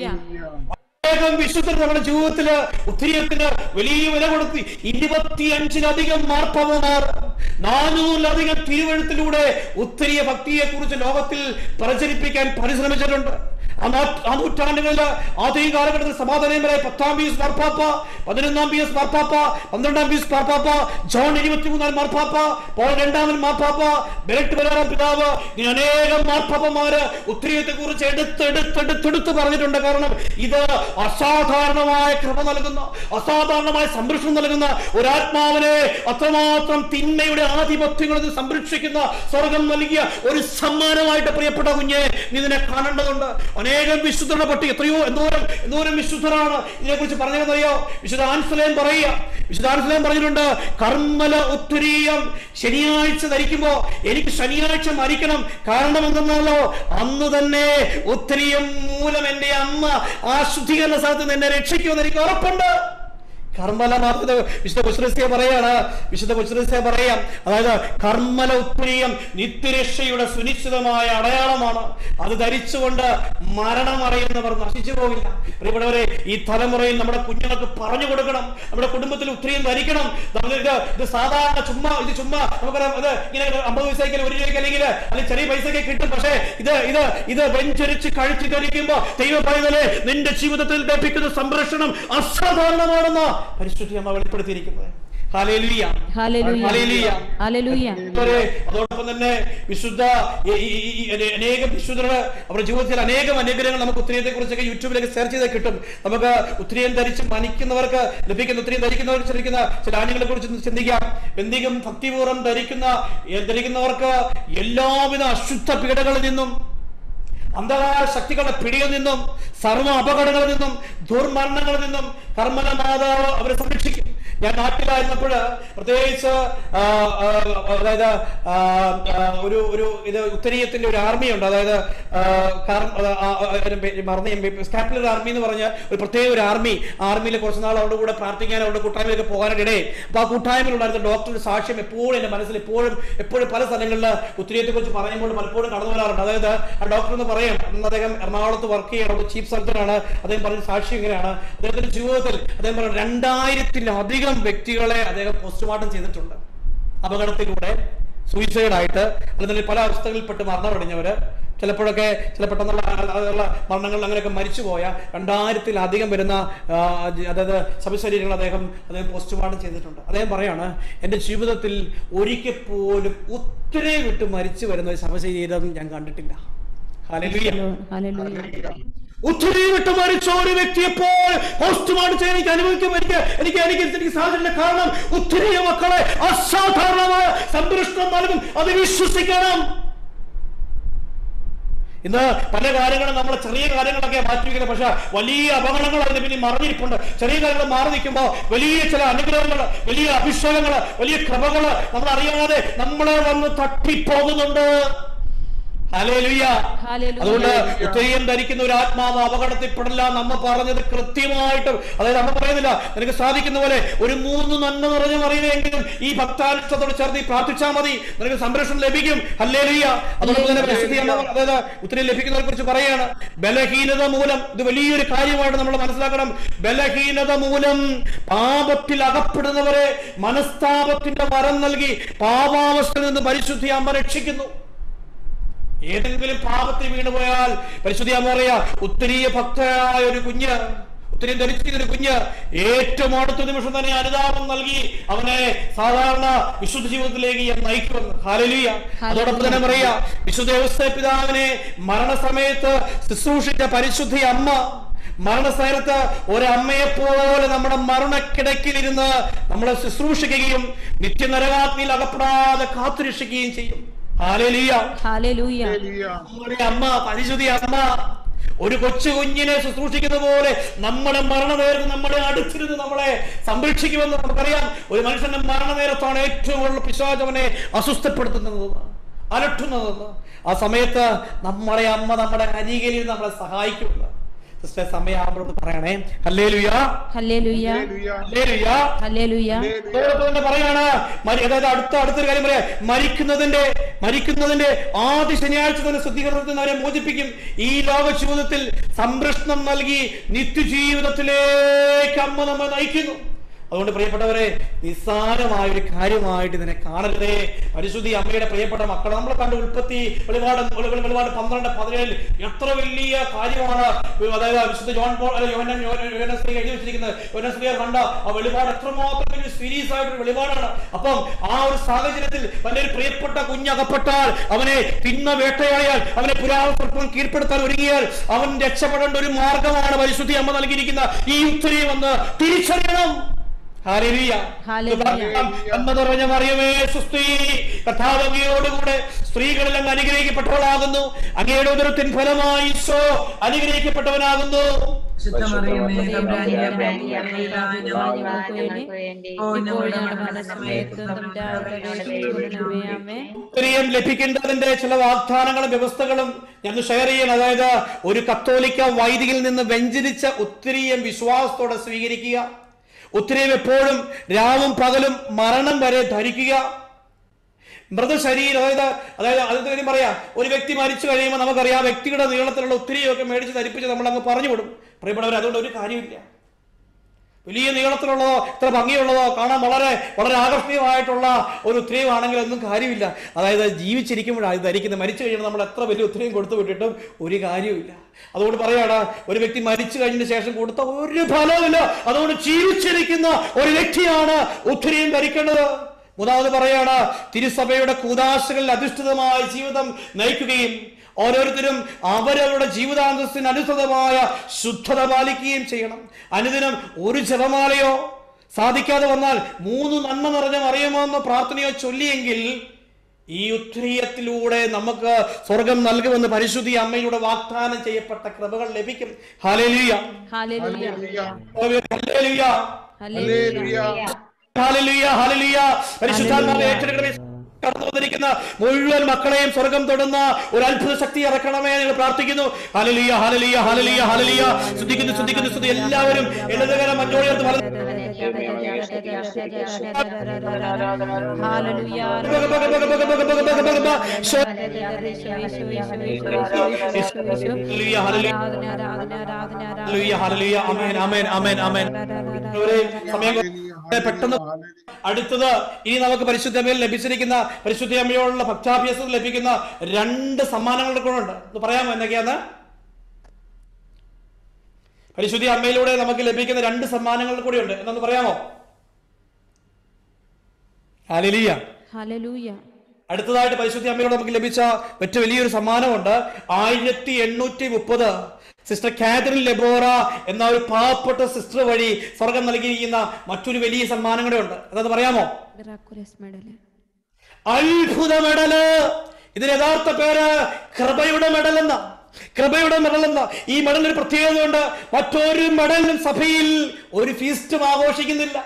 അനേകം വിശുദ്ധർ നമ്മുടെ ജീവിതത്തില് ഉത്തരീയത്തിന് വലിയ വില കൊടുത്ത് ഇരുപത്തിയഞ്ചിലധികം മാർപ്പവമാർ നാനൂറിലധികം തിരുവഴുത്തിലൂടെ ഉത്തരീയ ഭക്തിയെ കുറിച്ച് ലോകത്തിൽ പ്രചരിപ്പിക്കാൻ പരിശ്രമിച്ചിട്ടുണ്ട് ആ നാ- ആ നൂറ്റാണ്ടുകളിൽ ആധുനിക കാലഘട്ടത്തിൽ സമാധാനം വരെ പത്താം പീസ് മാർപ്പാപ്പ പതിനൊന്നാം പീസ് മാർപ്പാപ്പ പന്ത്രണ്ടാം പീസ് മാർപ്പാപ്പ ജോൺ ഇരുപത്തിമൂന്നാം മാർപ്പാപ്പ പോൾ രണ്ടാമൻ മാർപ്പാപ്പ ബെലറ്റ് വരാറാം പിതാവ് ഇങ്ങനെ അനേകം മാർപ്പാപ്പമാര് ഉത്തരീയത്തെ കുറിച്ച് എടുത്തെടുത്തെടുത്തെടുത്ത് പറഞ്ഞിട്ടുണ്ട് കാരണം ഇത് അസാധാരണമായ കൃപ നൽകുന്ന അസാധാരണമായ സംരക്ഷണം നൽകുന്ന ഒരാത്മാവിനെ അത്രമാത്രം തിന്മയുടെ ആധിപത്യങ്ങളിൽ നിന്ന് സംരക്ഷിക്കുന്ന സ്വർഗം നൽകിയ ഒരു സമ്മാനമായിട്ട് പ്രിയപ്പെട്ട കുഞ്ഞെ നീ ഇതിനെ കാണേണ്ടതുണ്ട് അനേകം വിശുദ്ധരുടെ പട്ടി എത്രയോ എന്തോരം എന്തോരം വിശുദ്ധരാണ് ഇതിനെക്കുറിച്ച് പറഞ്ഞതെന്നറിയോ വിശുദ്ധ ആൻസലേം പറയുക വിശുദ്ധ ആൻസലേം പറഞ്ഞിട്ടുണ്ട് കർമ്മല ഉത്തരീയം ശനിയാഴ്ച ധരിക്കുമ്പോ എനിക്ക് ശനിയാഴ്ച മരിക്കണം കാരണം എന്തെന്നാലോ അന്ന് തന്നെ ഉത്തരീയം മൂലം എന്റെ അമ്മ ആ ശുദ്ധീകരണ സ്ഥലത്ത് നിന്ന് എന്നെ രക്ഷിക്കുമെന്ന് എനിക്ക് ഉറപ്പുണ്ട് കർമ്മല മാർഗത വിശുദ്ധ കുശ്രസ്യ പറയാണ് വിശുദ്ധ കുശ്രസ്യ പറയാം അതായത് കർമ്മല ഉത്പരീയം നിത്യരക്ഷയുടെ സുനിശ്ചിതമായ അടയാളമാണ് അത് ധരിച്ചുകൊണ്ട് മരണം അറിയുന്നവർ നശിച്ചു പോകില്ല പ്രിയപ്പെട്ടവരെ ഈ തലമുറയിൽ നമ്മുടെ കുഞ്ഞുങ്ങൾക്ക് പറഞ്ഞു കൊടുക്കണം നമ്മുടെ കുടുംബത്തിൽ ഉത്തരീയം ധരിക്കണം നമ്മൾ ഇത് ഇത് സാധാരണ ചുമ്മാ ഇത് ചുമ്മാ നമുക്കറിയാം ഇത് ഇങ്ങനെ അമ്പത് പൈസയ്ക്ക് ഒരു രൂപയ്ക്ക് അല്ലെങ്കിൽ അല്ലെങ്കിൽ ചെറിയ പൈസയ്ക്ക് കിട്ടും പക്ഷേ ഇത് ഇത് ഇത് വെഞ്ചരിച്ച് കഴിച്ചു ധരിക്കുമ്പോ ദൈവം പറയുന്നത് നിന്റെ ജീവിതത്തിൽ ലഭിക്കുന്ന സംരക്ഷണം അസാധാരണമാണെന്ന് പരിശുദ്ധി അമ്മ വെളിപ്പെടുത്തിയിരിക്കുന്നത് ഹാലേലുയ്യ ഹല്ലേലൂയ ഹല്ലേലൂയ. ഹല്ലേലൂയ പ്രിയപ്പെട്ടവരെ, അതോടൊപ്പം തന്നെ വിശുദ്ധ ഈ- ഈ- ഈ- ഈ അനേകം വിശുദ്ധരുടെ അവരുടെ ജീവിതത്തിൽ അനേകം അനുഗ്രഹങ്ങൾ നമുക്ക് ഉത്തരീയത്തെ കുറിച്ചൊക്കെ യൂട്യൂബിലൊക്കെ സെർച്ച് ചെയ്താൽ കിട്ടും നമുക്ക് ഉത്തരീയം ധരിച്ച് മനിക്കുന്നവർക്ക് ലഭിക്കുന്ന ഉത്തരീയം ധരിക്കുന്നവർ ചിന്തിക്കുന്ന ചില ആനുകളെ കുറിച്ച് ചിന്തിക്കാം എന്തെങ്കിലും ഭക്തിപൂർവ്വം ധരിക്കുന്ന ഏ, ധരിക്കുന്നവർക്ക് എല്ലാവിധ അശുദ്ധ പീഡകളിൽ നിന്നും അന്ധകാര ശക്തികളുടെ പിടിയിൽ നിന്നും സർവ്വ അപകടങ്ങളിൽ നിന്നും ദുർമരണങ്ങളിൽ നിന്നും കർമ്മല മാതാവ് അവരെ സംരക്ഷിക്കും ഞാൻ നാട്ടിലായിരുന്നപ്പോൾ പ്രത്യേകിച്ച് ആ, ആ, അതായത് ആ, ആ, ഒരു ഒരു ഇത് ഉത്തരീയത്തിന്റെ ഒരു ആർമി ഉണ്ട് അതായത് ആ, കാർ- ആ, ആ, ആ, ഒരു പേ- മറന്നു സ്കാപ്പുലർ ആർമി എന്ന് പറഞ്ഞ ഒരു പ്രത്യേക ഒരു ആർമി ആർമിയിൽ കുറച്ച് നാൾ അവരുടെ കൂടെ പ്രാർത്ഥിക്കാൻ അവരുടെ കൂട്ടായ്മയിലൊക്കെ പോകാനിടയെ അപ്പൊ ആ കൂട്ടായ്മയിലുണ്ടായിരുന്ന ഡോക്ടറുടെ സാക്ഷ്യം എപ്പോഴും എന്റെ മനസ്സിൽ എപ്പോഴും എപ്പോഴും പല സ്ഥലങ്ങളിൽ ഉത്തരീയത്തെ കുറിച്ച് പറയുമ്പോൾ പലപ്പോഴും കടന്നു വരാറുണ്ട് അതായത് ആ ഡോക്ടർ എന്ന് പറയാം അന്ന് അദ്ദേഹം എറണാകുളത്ത് വർക്ക് ചെയ്യണം ചീഫ് സർജനാണ് അദ്ദേഹം പറഞ്ഞ സാക്ഷ്യം ഇങ്ങനെയാണ് അദ്ദേഹത്തിന്റെ ജീവിതത്തിൽ അദ്ദേഹം പറഞ്ഞു രണ്ടായിരത്തിലധികം വ്യക്തികളെ അദ്ദേഹം പോസ്റ്റ്മോർട്ടം ചെയ്തിട്ടുണ്ട് അപകടത്തിലൂടെ സൂയിസൈഡായിട്ട് അല്ലെങ്കിൽ പല അവസ്ഥകളിൽപ്പെട്ട് മരണമടഞ്ഞവര് ചിലപ്പോഴൊക്കെ ചില പെട്ടെന്നുള്ള ഉള്ള മരണങ്ങളിൽ അങ്ങനെയൊക്കെ മരിച്ചുപോയ രണ്ടായിരത്തിലധികം വരുന്ന ആ, അതായത് ശവശരീരങ്ങൾ അദ്ദേഹം അദ്ദേഹം പോസ്റ്റ്മോർട്ടം ചെയ്തിട്ടുണ്ട് അദ്ദേഹം പറയാണ് എൻ്റെ ജീവിതത്തിൽ ഒരിക്കൽ പോലും ഒത്തിരി വിട്ട് മരിച്ചു വരുന്ന ഒരു ശവശരീരം ഞാൻ കണ്ടിട്ടില്ല ഹല്ലേലൂയ ഹല്ലേലൂയ ഒത്തിരി വിട്ട് മരിച്ച ഒരു വ്യക്തി എപ്പോൾ പോസ്റ്റ്മോർട്ടം ചെയ്യാൻ എനിക്ക് അനുഭവിക്കാൻ എനിക്ക് എനിക്ക് എനിക്ക് എനിക്ക് സാഹചര്യം കാരണം ഒത്തിരി മക്കളെ അസാധാരണമായ സംരക്ഷണം നൽകും അത് വിശ്വസിക്കണം ഇന്ന് പല കാര്യങ്ങളും നമ്മൾ ചെറിയ കാര്യങ്ങളൊക്കെ മാറ്റി വയ്ക്കുന്നത് പക്ഷെ വലിയ അപകടങ്ങൾ അതിന് പിന്നിൽ മറിഞ്ഞിരിപ്പുണ്ട് ചെറിയ കാര്യങ്ങൾ മാറി നിൽക്കുമ്പോൾ വലിയ ചില അനുഗ്രഹങ്ങൾ വലിയ അഭിഷേകങ്ങൾ വലിയ കൃപകൾ നമ്മൾ അറിയാതെ നമ്മളെ വന്ന് തട്ടിപ്പോകുന്നുണ്ട് ഹല്ലേലൂയ. ഹല്ലേലൂയ. അതുകൊണ്ട് ഉത്തരീയം ധരിക്കുന്ന ഒരു ആത്മാവ് അപകടത്തിൽപ്പെടില്ല നമ്മ പറഞ്ഞത് കൃത്യമായിട്ട് അതായത് അമ്മ പറയുന്നില്ല നിനക്ക് സാധിക്കുന്ന പോലെ ഒരു മൂന്ന് നന്മ നിറഞ്ഞ മറിയുമെങ്കിലും ഈ ഭക്താനുഷ്ഠത്തോട് ചേർത്ത് ഈ പ്രാർത്ഥിച്ചാൽ മതി നിനക്ക് സംരക്ഷണം ലഭിക്കും ഹല്ലേലൂയ അതോടൊപ്പം തന്നെ പരിശുദ്ധി അമ്മ അതായത് ഉത്തരം ലഭിക്കുന്നതിനെ കുറിച്ച് പറയാണ് ബലഹീനത മൂലം ഇത് വലിയൊരു കാര്യമായിട്ട് നമ്മൾ മനസ്സിലാക്കണം ബലഹീനത മൂലം പാപത്തിൽ അകപ്പെടുന്നവരെ മനസ്താപത്തിന്റെ വരം നൽകി പാപാവസ്ഥയിൽ നിന്ന് പരിശുദ്ധി അമ്മ രക്ഷിക്കുന്നു ഏതെങ്കിലും പാപത്തിൽ വീണുപോയാൽ പരിശുദ്ധി അമ്മ പറയാ ഉത്തരീയ ഭക്തയായ ഒരു കുഞ്ഞ് ഉത്തരീയം ധരിച്ചിരിക്കുന്ന ഒരു കുഞ്ഞ് ഏറ്റവും അടുത്ത നിമിഷം തന്നെ അനുതാപം നൽകി അവനെ സാധാരണ വിശുദ്ധ ജീവിതത്തിലേക്ക് ഞാൻ നയിക്കുമെന്ന് ഹാലലിയ അതോടൊപ്പം തന്നെ പറയാ വിശുദ്ധ വ്യവസ്ഥ പിതാവിനെ മരണസമയത്ത് ശുശ്രൂഷിച്ച പരിശുദ്ധി അമ്മ മരണസമയത്ത് ഒരമ്മയെ പോലെ നമ്മുടെ മരണക്കിടക്കിലിരുന്ന് നമ്മളെ ശുശ്രൂഷിക്കുകയും നിത്യനരകാഗ്നിയിൽ അകപ്പെടാതെ കാത്തുരക്ഷിക്കുകയും ചെയ്യും ഹാലലിയ ഹാലലൂയ നമ്മുടെ അമ്മ പരിശുദ്ധി അമ്മ ഒരു കൊച്ചു കുഞ്ഞിനെ ശുശ്രൂഷിക്കുന്ന പോലെ നമ്മുടെ മരണനേരത്ത് നമ്മുടെ അടുത്തിരുന്ന് നമ്മളെ സംരക്ഷിക്കുമെന്ന് നമുക്കറിയാം ഒരു മനുഷ്യന്റെ മരണനേരത്താണ് ഏറ്റവും കൂടുതൽ പിശാചവനെ അസ്വസ്ഥപ്പെടുത്തുന്നത് അലട്ടുന്നതെന്ന് ആ സമയത്ത് നമ്മുടെ അമ്മ നമ്മുടെ അരികിൽ നമ്മളെ സഹായിക്കുമെന്ന് സിസ്റ്റർ സമയമാകുമ്പോൾ പറയണേ ഹല്ലേ ലുയാ ഹല്ലേലൂയ ഹല്ലേ ലുയാ ഹല്ലേലൂയ അതോടൊപ്പം തന്നെ പറയാണ് മരി- അതായത് അടുത്ത അടുത്തൊരു കാര്യം പറയാം മരിക്കുന്നതിന്റെ മരിക്കുന്നതിന്റെ ആദ്യ ശനിയാഴ്ച തന്നെ ശുദ്ധീകരണത്തിൽ നിന്ന് അവരെ മോചിപ്പിക്കും ഈ ലോക ജീവിതത്തിൽ സംരക്ഷണം നൽകി നിത്യജീവിതത്തിലേക്ക് അമ്മ നമ്മെ നയിക്കുന്നു അതുകൊണ്ട് പ്രിയപ്പെട്ടവരെ നിസ്സാരമായ ഒരു കാര്യമായിട്ട് ഇതിനെ കാണരുതേ പരിശുദ്ധി അമ്മയുടെ പ്രിയപ്പെട്ട മക്കൾ നമ്മൾ കണ്ട ഉൽപ്പത്തി വെളിപാട് വെളി- വെളിപാട് പന്ത്രണ്ട് പതിനേഴിൽ എത്ര വലിയ കാര്യമാണ് അതായത് വിശുദ്ധ ജോൺ പോൾ അല്ലെ യോഹന്നാൻ യോഹന്നാൻ യോഹന്നാൻ സ്ത്രീ എഴുതി വെച്ചിരിക്കുന്നത് യോഹന്നാൻ സ്ത്രീ കണ്ട ആ വെളിപാട് എത്രമാത്രം ഒരു സീരീസ് ആയിട്ടൊരു വെളിപാടാണ് അപ്പം ആ ഒരു സാഹചര്യത്തിൽ തന്റെ ഒരു പ്രിയപ്പെട്ട കുഞ്ഞകപ്പെട്ടാൽ അവനെ തിന്മ വേട്ടയായാൽ അവനെ പുരാതത്വം കീഴ്പ്പെടുത്താൻ ഒരുങ്ങിയാൽ അവൻ രക്ഷപ്പെടേണ്ട ഒരു മാർഗമാണ് പരിശുദ്ധി അമ്മ നൽകിയിരിക്കുന്ന ഈ ഉത്തരയും എന്ന് തിരിച്ചറിയണം ഹല്ലേലൂയ. ഹല്ലേലൂയ. എന്ന് പറഞ്ഞ മറിയമേ സുസ്ത്രീ കർത്താവ് അങ്ങയോടുകൂടെ സ്ത്രീകളിൽ അങ്ങ് അനുഗ്രഹിക്കപ്പെട്ടവളാകുന്നു അങ്ങയുടെ ഉദരത്തിൻ ഫലമായി ഈശോ അനുഗ്രഹിക്കപ്പെട്ടവനാകുന്നു ശുദ്ധമറിയമേ തമ്പുരാന്റെ അമ്മേ, ഞങ്ങൾക്ക് വേണ്ടി ഇപ്പോൾ ഞങ്ങളുടെ മരണസമയത്ത് തമ്പുരാനോട് അമ്മേ ഉത്തരീയം ലഭിക്കേണ്ടതിന്റെ ചില വാഗ്ദാനങ്ങളും വ്യവസ്ഥകളും ഞങ്ങൾ ഷെയർ ചെയ്യണം അതായത് ഒരു കത്തോലിക്ക വൈദികയിൽ നിന്ന് വ്യഞ്ചരിച്ച ഉത്തരീയം വിശ്വാസത്തോടെ സ്വീകരിക്കുക ഉത്തരീയം എപ്പോഴും രാവും പകലും മരണം വരെ ധരിക്കുക മൃതശരീരം അതായത് അതായത് അതിന്റെ കാര്യം പറയാം ഒരു വ്യക്തി മരിച്ചു കഴിയുമ്പോൾ നമുക്കറിയാം ആ വ്യക്തിയുടെ നീളത്തിലുള്ള ഒത്തിരിയൊക്കെ മേടിച്ച് ധരിപ്പിച്ച് നമ്മൾ അങ്ങ് പറഞ്ഞു വിടും പ്രിയപ്പെട്ടവർ അതുകൊണ്ട് ഒരു കാര്യമില്ല വലിയ നീളത്തിലുള്ളതോ ഇത്ര ഭംഗിയുള്ളതോ കാണാൻ വളരെ വളരെ ആകർഷണീയമായിട്ടുള്ള ഒരു ഉത്തരയും ആണെങ്കിൽ ഒന്നും കാര്യമില്ല അതായത് ജീവിച്ചിരിക്കുമ്പോഴാണ് ഇത് ധരിക്കുന്നത് മരിച്ചു കഴിയുമ്പോൾ നമ്മൾ എത്ര വലിയ ഉത്തരയും കൊടുത്തു വിട്ടിട്ടും ഒരു കാര്യമില്ല അതുകൊണ്ട് പറയാണ് ഒരു വ്യക്തി മരിച്ചു കഴിഞ്ഞതിന് ശേഷം കൊടുത്ത ഒരു ഫലവുമില്ല അതുകൊണ്ട് ജീവിച്ചിരിക്കുന്ന ഒരു വ്യക്തിയാണ് ഉത്തരയും ധരിക്കേണ്ടത് മൂന്നാമത് പറയാണ് തിരുസഭയുടെ കൂതാശകളിൽ അധിഷ്ഠിതമായ ജീവിതം നയിക്കുകയും ഓരോരുത്തരും അവരവരുടെ ജീവിതാന്തസ്സിന് അനുസൃതമായ ശുദ്ധത പാലിക്കുകയും ചെയ്യണം അനുദിനം ഒരു ജപമാലയോ സാധിക്കാതെ വന്നാൽ മൂന്ന് നന്മ നിറഞ്ഞ അറിയുമോ എന്ന പ്രാർത്ഥനയോ ചൊല്ലിയെങ്കിൽ ഈ ഉത്തരീയത്തിലൂടെ നമുക്ക് സ്വർഗം നൽകുമെന്ന് പരിശുദ്ധി അമ്മയിലൂടെ വാഗ്ദാനം ചെയ്യപ്പെട്ട കൃപകൾ ലഭിക്കും hallelujah hallelujah hallelujah hallelujah hallelujah hallelujah പരിശുദ്ധാത്മാവെ ഏറ്റെടുക്കണമേ കടന്നു വന്നിരിക്കുന്ന മുഴുവൻ മക്കളെയും സ്വർഗം തൊടുന്ന ഒരു അത്ഭുത ശക്തി ഇറക്കണമേ എന്ന് പ്രാർത്ഥിക്കുന്നു ഹാലലിയ ഹാലലിയ ഹാലലിയ ഹാലലിയ ശ്രദ്ധിക്കുന്നു ശ്രദ്ധിക്കുന്നു ശ്രദ്ധി എല്ലാവരും ഇടതുകരം മറ്റോടിയർത്ത് ഹല്ലേലൂയ ഹാലലിയ ഹാലലിയ അമേൻ അമേൻ അമേൻ അമേൻ ഒരു സമയം പെട്ടെന്ന് അടുത്തത് ഇനി നമുക്ക് പരിശുദ്ധ അമ്മയിൽ ലഭിച്ചിരിക്കുന്ന പരിശുദ്ധ അമ്മയോടുള്ള ഭക്താഭ്യാസത്തിൽ ലഭിക്കുന്ന രണ്ട് സമ്മാനങ്ങളുടെ കൂടെ ഉണ്ട് ഇത് പറയാമോ എന്തൊക്കെയാന്ന് പരിശുദ്ധ അമ്മയിലൂടെ നമുക്ക് ലഭിക്കുന്ന രണ്ട് സമ്മാനങ്ങൾ കൂടി ഉണ്ട് എന്നൊന്ന് പറയാമോ ഹാലലിയ ഹല്ലേലൂയ അടുത്തതായിട്ട് പരിശുദ്ധ അമ്മയോട് നമുക്ക് ലഭിച്ച ഏറ്റവും വലിയൊരു സമ്മാനമുണ്ട് ആയിരത്തി എണ്ണൂറ്റി മുപ്പത് സിസ്റ്റർ കാതറിൻ ലെബോറ എന്ന ഒരു പാവപ്പെട്ട സിസ്റ്റർ വഴി സ്വർഗം നൽകിയിരിക്കുന്ന മറ്റൊരു വലിയ സമ്മാനം കൂടെ ഉണ്ട് അതെന്ന് പറയാമോ മിറാക്കുലസ് മെഡൽ അത്ഭുത മെഡല് ഇതിന് യഥാർത്ഥ പേര് കൃപയുടെ മെഡൽ എന്ന കൃപയുടെ മെഡൽ എന്ന ഈ മെഡലിന് ഒരു പ്രത്യേകതയുണ്ട് മറ്റൊരു മെഡലിനും സഭയിൽ ഒരു ഫീസ്റ്റും ആഘോഷിക്കുന്നില്ല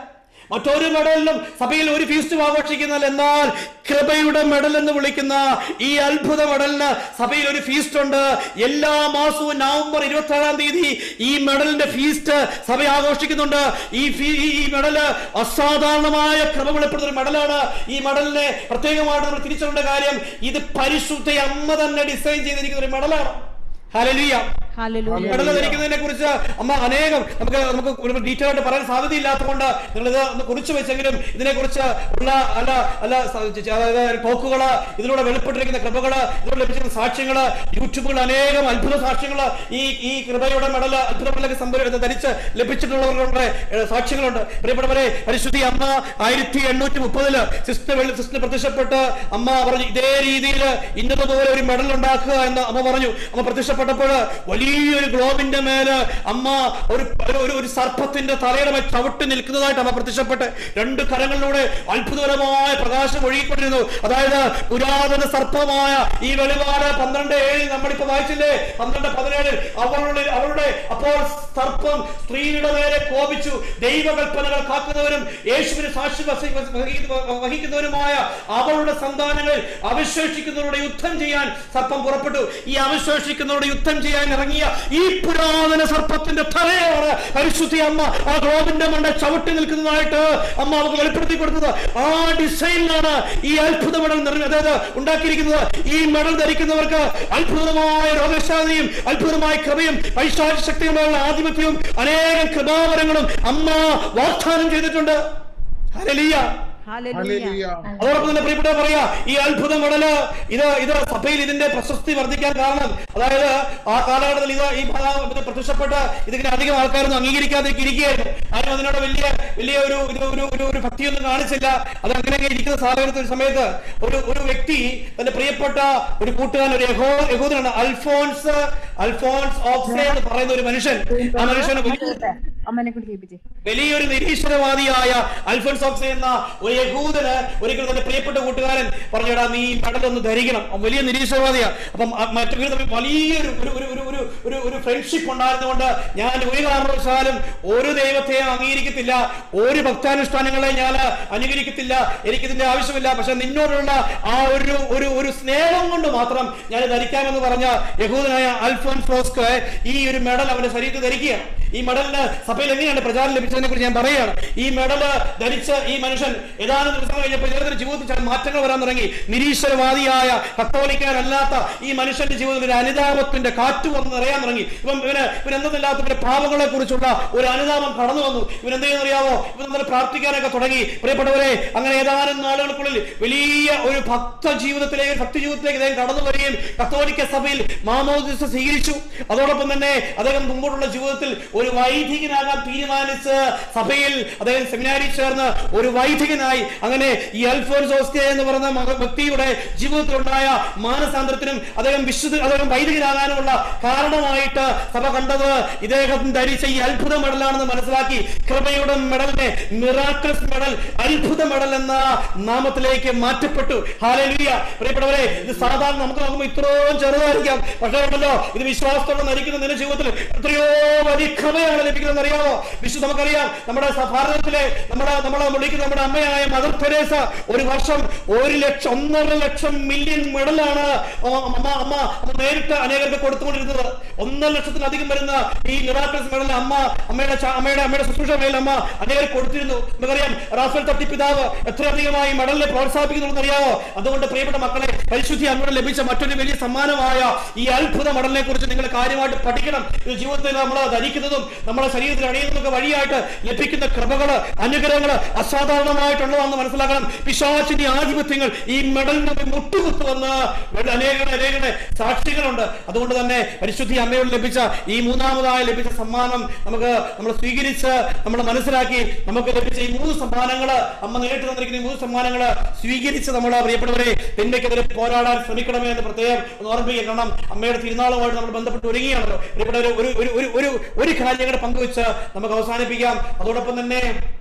മറ്റൊരു മെഡലിലും സഭയിൽ ഒരു ഫീസ്റ്റും ആഘോഷിക്കുന്നില്ല എന്നാൽ കൃപയുടെ മെഡൽ എന്ന് വിളിക്കുന്ന ഈ അത്ഭുത മെഡലിന് സഭയിൽ ഒരു ഫീസ്റ്റ് ഉണ്ട് എല്ലാ മാസവും നവംബർ ഇരുപത്തി ഏഴാം തീയതി ഈ മെഡലിന്റെ ഫീസ്റ്റ് സഭ ആഘോഷിക്കുന്നുണ്ട് ഈ ഫീ- ഈ ഈ മെഡല് അസാധാരണമായ കൃപ വെളിപ്പെടുന്ന ഒരു മെഡലാണ് ഈ മെഡലിനെ പ്രത്യേകമായിട്ട് നമ്മൾ തിരിച്ചറിയേണ്ട കാര്യം ഇത് പരിശുദ്ധ അമ്മ തന്നെ ഡിസൈൻ ചെയ്തിരിക്കുന്ന ഒരു മെഡലാണ് ഹല്ലേലൂയ ഹല്ലേലൂയ മെഡൽ ധരിക്കുന്നതിനെ കുറിച്ച് അമ്മ അനേകം നമുക്ക് നമുക്ക് ഒരു ഡീറ്റെയിൽ ആയിട്ട് പറയാൻ സാധ്യതയില്ലാത്തതുകൊണ്ട് നിങ്ങൾ ഇത് ഒന്ന് കുറിച്ച് വെച്ചെങ്കിലും ഇതിനെ കുറിച്ച് ഉള്ള അല്ല അല്ല സ- ച- അതായത് ടോക്കുകള് ഇതിലൂടെ വെളിപ്പെട്ടിരിക്കുന്ന കൃപകള് ഇതിലൂടെ ലഭിച്ചിരിക്കുന്ന സാക്ഷ്യങ്ങള് യൂട്യൂബുകൾ അനേകം അത്ഭുത സാക്ഷ്യങ്ങള് ഈ ഈ കൃപയുടെ മെഡൽ അത്ഭുത മെഡലൊക്കെ സംഭവം ധരിച്ച് ലഭിച്ചിട്ടുള്ളവരുടെ ഏഹ്, സാക്ഷ്യങ്ങളുണ്ട് പ്രിയപ്പെട്ടവരെ പരിശുദ്ധി അമ്മ ആയിരത്തി എണ്ണൂറ്റി മുപ്പതില് സിസ്റ്റർ സിസ്റ്റർ പ്രത്യക്ഷപ്പെട്ട് അമ്മ പറഞ്ഞു ഇതേ രീതിയിൽ ഇന്നതുപോലെ ഒരു മെഡൽ ഉണ്ടാക്കുക എന്ന് അമ്മ പറഞ്ഞു അമ്മ പ്രത്യക്ഷപ്പെട്ടപ്പോൾ വലിയൊരു ഗ്ലോബിന്റെ മേല് അമ്മ ഒരു ഒരു- ഒരു ഒരു സർപ്പത്തിന്റെ തലയുടെ മേൽ ചവിട്ടി നിൽക്കുന്നതായിട്ട് അമ്മ പ്രത്യക്ഷപ്പെട്ട് രണ്ട് കരങ്ങളിലൂടെ അത്ഭുതകരമായ പ്രകാശം ഒഴുകിക്കൊണ്ടിരുന്നു അതായത് പുരാതന സർപ്പമായ ഈ വെളിപാട് പന്ത്രണ്ട് ഏഴിൽ നമ്മളിപ്പോ വായിച്ചില്ലേ പന്ത്രണ്ട് പതിനേഴിൽ അവളുടെ അവളുടെ അപ്പോൾ സർപ്പം സ്ത്രീയുടെ നേരെ കോപിച്ചു ദൈവകൽപ്പനകൾ കാക്കുന്നവരും യേശുവിന് സാക്ഷി വസി- വഹി- വഹിക്കുന്നവരുമായ അവളുടെ സന്താനങ്ങളിൽ അവശേഷിക്കുന്നവരുടെ യുദ്ധം ചെയ്യാൻ സർപ്പം പുറപ്പെട്ടു ഈ അവശേഷിക്കുന്നവരുടെ യുദ്ധം ചെയ്യാൻ ഇറങ്ങിയ ഈ പുരാതന സർപ്പത്തിന്റെ തലയാണ് പരിശുദ്ധി അമ്മ ആ ഗ്ലോബിന്റെ മണ്ട ചവിട്ടി നിൽക്കുന്നതായിട്ട് അമ്മ അവർക്ക് വെളിപ്പെടുത്തി കൊടുത്തത് ആ ഡിസൈനിലാണ് ഈ അത്ഭുത മെഡൽ നിർമ്മി അതായത് ഉണ്ടാക്കിയിരിക്കുന്നത് ഈ മെഡൽ ധരിക്കുന്നവർക്ക് അത്ഭുതമായ രോഗശാന്തിയും അത്ഭുതമായ കൃപയും പൈശാച ശക്തികളുള്ള ആധിപത്യവും അനേകം കൃപാവരങ്ങളും അമ്മ വാഗ്ദാനം ചെയ്തിട്ടുണ്ട് ഹല്ലേലൂയ ഹല്ലേലൂയ അതോടൊപ്പം തന്നെ പ്രിയപ്പെട്ട പറയാ ഈ അത്ഭുത മെഡല് ഇത് ഇത് സഭയിൽ ഇതിന്റെ പ്രശസ്തി വർദ്ധിക്കാൻ കാരണം അതായത് ആ കാലഘട്ടത്തിൽ ഇത് ഈ ഭാഗം ഇത് പ്രത്യക്ഷപ്പെട്ട് ഇതിങ്ങനെ അധികം ആൾക്കാരൊന്നും അംഗീകരിക്കാതെ ഇരിക്കുകയായിരുന്നു ആരും അതിനോട് വലിയ വലിയ ഒരു ഒരു ഒരു ഒരു ഒരു ഭക്തിയൊന്നും കാണിച്ചില്ല അത് അങ്ങനെ ഇരിക്കുന്ന സാഹചര്യത്തിൽ ഒരു സമയത്ത് ഒരു ഒരു വ്യക്തി തന്റെ പ്രിയപ്പെട്ട ഒരു കൂട്ടുകാരൻ ഒരു യഹോ യഹൂദനാണ് അൽഫോൺസ് അൽഫോൺസ് ഓക്സേ എന്ന് പറയുന്ന ഒരു മനുഷ്യൻ ആ മനുഷ്യന് വലിയ അമ്മനെ കൂടി കേൾപ്പിച്ചേ വലിയൊരു നിരീശ്വരവാദിയായ അൽഫോൻസ് ഓക്സെ എന്ന ഒരു യഹൂദന് ഒരിക്കലും തന്റെ പ്രിയപ്പെട്ട കൂട്ടുകാരൻ പറഞ്ഞടാ നീ മെഡൽ ഒന്ന് ധരിക്കണം അവൻ വലിയ നിരീശ്വരവാദിയാ അപ്പം അ- മറ്റു പേര് തമ്മിൽ വലിയൊരു ഒരു ഒരു ഒരു ഒരു ഒരു ഒരു ഫ്രണ്ട്ഷിപ്പ് ഉണ്ടായിരുന്നുകൊണ്ട് ഞാൻ ഒരു കാരണവശാലും ഒരു ദൈവത്തെയും അംഗീകരിക്കത്തില്ല ഒരു ഭക്താനുഷ്ഠാനങ്ങളെ ഞാൻ അനുകരിക്കത്തില്ല എനിക്കിതിന്റെ ആവശ്യമില്ല പക്ഷെ നിന്നോടുള്ള ആ ഒരു ഒരു ഒരു സ്നേഹം കൊണ്ട് മാത്രം ഞാൻ ധരിക്കാമെന്ന് പറഞ്ഞ യഹൂദനായ അൽഫോൻസ് ഫോസ്ക് ഈ ഒരു മെഡൽ അവന്റെ ശരീരത്തിൽ ധരിക്കുകയാണ് ഈ മെഡലിന് സഭയിൽ എങ്ങനെയാണ് പ്രചാരം ലഭിച്ചതിനെ കുറിച്ച് ഞാൻ പറയുകയാണ് ഈ മെഡൽ ധരിച്ച ഈ മനുഷ്യൻ ഏതാനും ദിവസം കഴിഞ്ഞപ്പോൾ ഇദ്ദേഹത്തിന്റെ ജീവിതത്തിൽ ചില മാറ്റങ്ങൾ വരാൻ തുടങ്ങി നിരീശ്വരവാദിയായ കത്തോലിക്കാരല്ലാത്ത ഈ മനുഷ്യന്റെ ജീവിതത്തിൽ ഒരു അനുതാപത്തിന്റെ കാറ്റ് വന്ന് നിറയാൻ തുടങ്ങി ഇപ്പം ഇവന് ഇവൻ എന്തെന്നില്ലാത്ത ഇവന്റെ പാപങ്ങളെ കുറിച്ചുള്ള ഒരു അനുതാപം കടന്നു വന്നു ഇവൻ എന്ത് ചെയ്യുന്നറിയാവോ ഇവൻ നമ്മൾ പ്രാർത്ഥിക്കാനൊക്കെ തുടങ്ങി പ്രിയപ്പെട്ടവരെ അങ്ങനെ ഏതാനും നാളുകൾക്കുള്ളിൽ വലിയ ഒരു ഭക്ത ജീവിതത്തിലേക്ക് ഭക്തി ജീവിതത്തിലേക്ക് അദ്ദേഹം കടന്നു വരികയും കത്തോലിക്ക സഭയിൽ മാമോദിസ സ്വീകരിച്ചു അതോടൊപ്പം തന്നെ അദ്ദേഹം മുമ്പോട്ടുള്ള ജീവിതത്തിൽ ഒരു വൈദികനാകാൻ തീരുമാനിച്ച് സഭയിൽ അദ്ദേഹം സെമിനാരിൽ ചേർന്ന് ഒരു വൈദികനായി അങ്ങനെ ഈ അൽഫോൻസ് ഓസ്കെ എന്ന് പറയുന്ന മക- വ്യക്തിയുടെ ജീവിതത്തിലുണ്ടായ മാനസാന്തരത്തിനും അദ്ദേഹം വിശുദ്ധ അദ്ദേഹം വൈദികനാകാനുമുള്ള കാരണമായിട്ട് സഭ കണ്ടത് ഇദ്ദേഹം ധരിച്ച ഈ അത്ഭുത മെഡലാണെന്ന് മനസ്സിലാക്കി കൃപയുടെ മെഡലിനെ മിറാക്കിൾസ് മെഡൽ അത്ഭുത മെഡൽ എന്ന നാമത്തിലേക്ക് മാറ്റപ്പെട്ടു ഹാലലുയ പ്രിയപ്പെട്ടവരെ ഇത് സാധാരണ നമുക്ക് നോക്കുമ്പോൾ ഇത്രയും ചെറുതായിരിക്കാം പക്ഷേ ഉണ്ടല്ലോ ഇത് വിശ്വാസത്തോടെ നരിക്കുന്ന നിന്റെ ജീവിതത്തിൽ എത്രയോ വലിയ കൃപയാണ് ലഭിക്കുന്നത് അറിയാമോ വിശു നമുക്കറിയാം നമ്മുടെ സ- ഭാരതത്തിലെ നമ്മുടെ നമ്മളെ വിളിക്കുന്ന നമ്മുടെ അമ്മയായ മദർ തെരേസ ഒരു വർഷം ഒരു ലക്ഷം ഒന്നര ലക്ഷം മില്യൺ മെഡലാണ് അമ്മ അമ്മ അമ്മ നേരിട്ട് അനേകർക്ക് കൊടുത്തുകൊണ്ടിരുന്നത് ഒന്നര ലക്ഷത്തിലധികം വരുന്ന ഈ മിറാക്കിൾസ് മെഡൽ അമ്മ അമ്മയുടെ ച- അമ്മയുടെ അമ്മയുടെ ശുശ്രൂഷ മേൽ അമ്മ അനേകർ കൊടുത്തിരുന്നു നമുക്കറിയാം റാഫേൽ തട്ടിപ്പിതാവ് എത്രയധികമായി മെഡലിനെ പ്രോത്സാഹിപ്പിക്കുന്നു അറിയാമോ അതുകൊണ്ട് പ്രിയപ്പെട്ട മക്കളെ പരിശുദ്ധി അമ്മയുടെ ലഭിച്ച മറ്റൊരു വലിയ സമ്മാനമായ ഈ അത്ഭുത മെഡലിനെ കുറിച്ച് നിങ്ങൾ കാര്യമായിട്ട് പഠിക്കണം ഇത് ജീവിതത്തിൽ നമ്മൾ ധരിക്കുന്നതും നമ്മുടെ ശരീരത്തിൽ അണിയുന്നതൊക്കെ വഴിയായിട്ട് ലഭിക്കുന്ന കൃപകള് അനുഗ്രഹങ്ങള് അസാധാരണമായിട്ടുള്ളതാണെന്ന് മനസ്സിലാക്കണം പിശാചിന്റെ ആധിപത്യങ്ങൾ ഈ മെഡലിന് മുട്ടുകുത്തുവന്ന് അനേക അനേക സാക്ഷികളുണ്ട് അതുകൊണ്ട് തന്നെ പരിശുദ്ധി അമ്മയോട് ലഭിച്ച ഈ മൂന്നാമതായി ലഭിച്ച സമ്മാനം നമുക്ക് നമ്മൾ സ്വീകരിച്ച് നമ്മൾ മനസ്സിലാക്കി നമുക്ക് ലഭിച്ച ഈ മൂന്ന് സമ്മാനങ്ങള് അമ്മ നേരിട്ട് തന്നിരിക്കുന്ന ഈ മൂന്ന് സമ്മാനങ്ങള് സ്വീകരിച്ച് നമ്മൾ പ്രിയപ്പെട്ടവരെ തിന്മയ്ക്കെതിരെ പോരാടാൻ ശ്രമിക്കണമേ എന്ന് പ്രത്യേകം ഒന്ന് ഓർമ്മിക്കുക കാരണം അമ്മയുടെ തിരുനാളുമായിട്ട് നമ്മൾ ബന്ധപ്പെട്ട് ഒരുങ്ങിയാണല്ലോ പ്രിയപ്പെട്ടവരെ ഒരു ഒരു ഒരു ഒരു ഒരു കാര്യം കൂടെ പങ്കുവെച്ച് നമുക്ക് അവസാനിപ്പിക്കാം അതോടൊപ്പം തന്നെ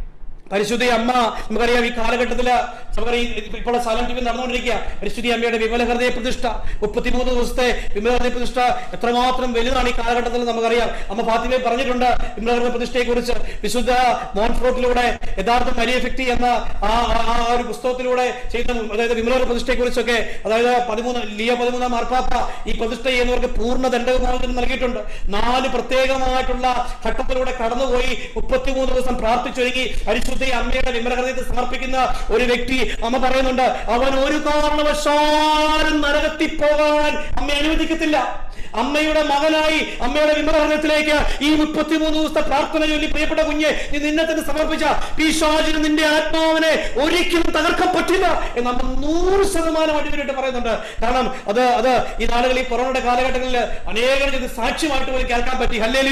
പരിശുദ്ധി അമ്മ നമുക്കറിയാം ഈ കാലഘട്ടത്തില് നമുക്കറിയാം ഈ- ഇപ്പോൾ സാലം ടി വി നടന്നുകൊണ്ടിരിക്കുക പരിശുദ്ധി അമ്മയുടെ വിമല ഹൃദയ പ്രതിഷ്ഠ മുപ്പത്തിമൂന്ന് ദിവസത്തെ വിമല ഹൃദയ പ്രതിഷ്ഠ എത്രമാത്രം വലുതാണ് ഈ കാലഘട്ടത്തിൽ നമുക്കറിയാം അമ്മ ഫാത്തിമെ പറഞ്ഞിട്ടുണ്ട് വിമല ഹൃദയ പ്രതിഷ്ഠയെ കുറിച്ച് വിശുദ്ധ മോൺഫ്രോട്ടിലൂടെ യഥാർത്ഥ മരിയ ഫിക്തി എന്ന ആ ആ- ആ ഒരു പുസ്തകത്തിലൂടെ ചെയ്യുന്ന അതായത് വിമല ഹൃദയ പ്രതിഷ്ഠയെ കുറിച്ചൊക്കെ അതായത് പതിമൂന്ന് ലിയോ പതിമൂന്നാം മാർപ്പാപ്പ ഈ പ്രതിഷ്ഠ ചെയ്യുന്നവർക്ക് പൂർണ്ണ ദണ്ഡകമോചനം നൽകിയിട്ടുണ്ട് നാല് പ്രത്യേകമായിട്ടുള്ള ഘട്ടത്തിലൂടെ കടന്നുപോയി മുപ്പത്തിമൂന്ന് ദിവസം പ്രാർത്ഥിച്ചൊരുങ്ങി പരിശുദ്ധ അമ്മയുടെ വിമലഹൃദയത്തെ സമർപ്പിക്കുന്ന ഒരു വ്യക്തി അമ്മ പറയുന്നുണ്ട് അവൻ ഒരു കാരണവശാലും നരകത്തിൽ പോകാൻ അമ്മ അനുവദിക്കത്തില്ല അമ്മയുടെ മകനായി അമ്മയുടെ വിമലഹൃദയത്തിലേക്ക് ഈ മുപ്പത്തിമൂന്ന് ദിവസത്തെ പ്രാർത്ഥന ചൊല്ലി പ്രിയപ്പെട്ട കുഞ്ഞെ നീ നിന്നെ തന്നെ സമർപ്പിച്ച പീശാചിന് നിന്റെ ആത്മാവിനെ ഒരിക്കലും തകർക്കാൻ പറ്റില്ല എന്ന് നമ്മൾ നൂറ് ശതമാനം അടിവരായിട്ട് പറയുന്നുണ്ട് കാരണം അത് അത് ഈ നാളുകളിൽ ഈ കൊറോണയുടെ കാലഘട്ടങ്ങളിൽ അനേകം ഇത് സാക്ഷ്യമായിട്ട് പോലും കേൾക്കാൻ പറ്റി ഹല്ലേ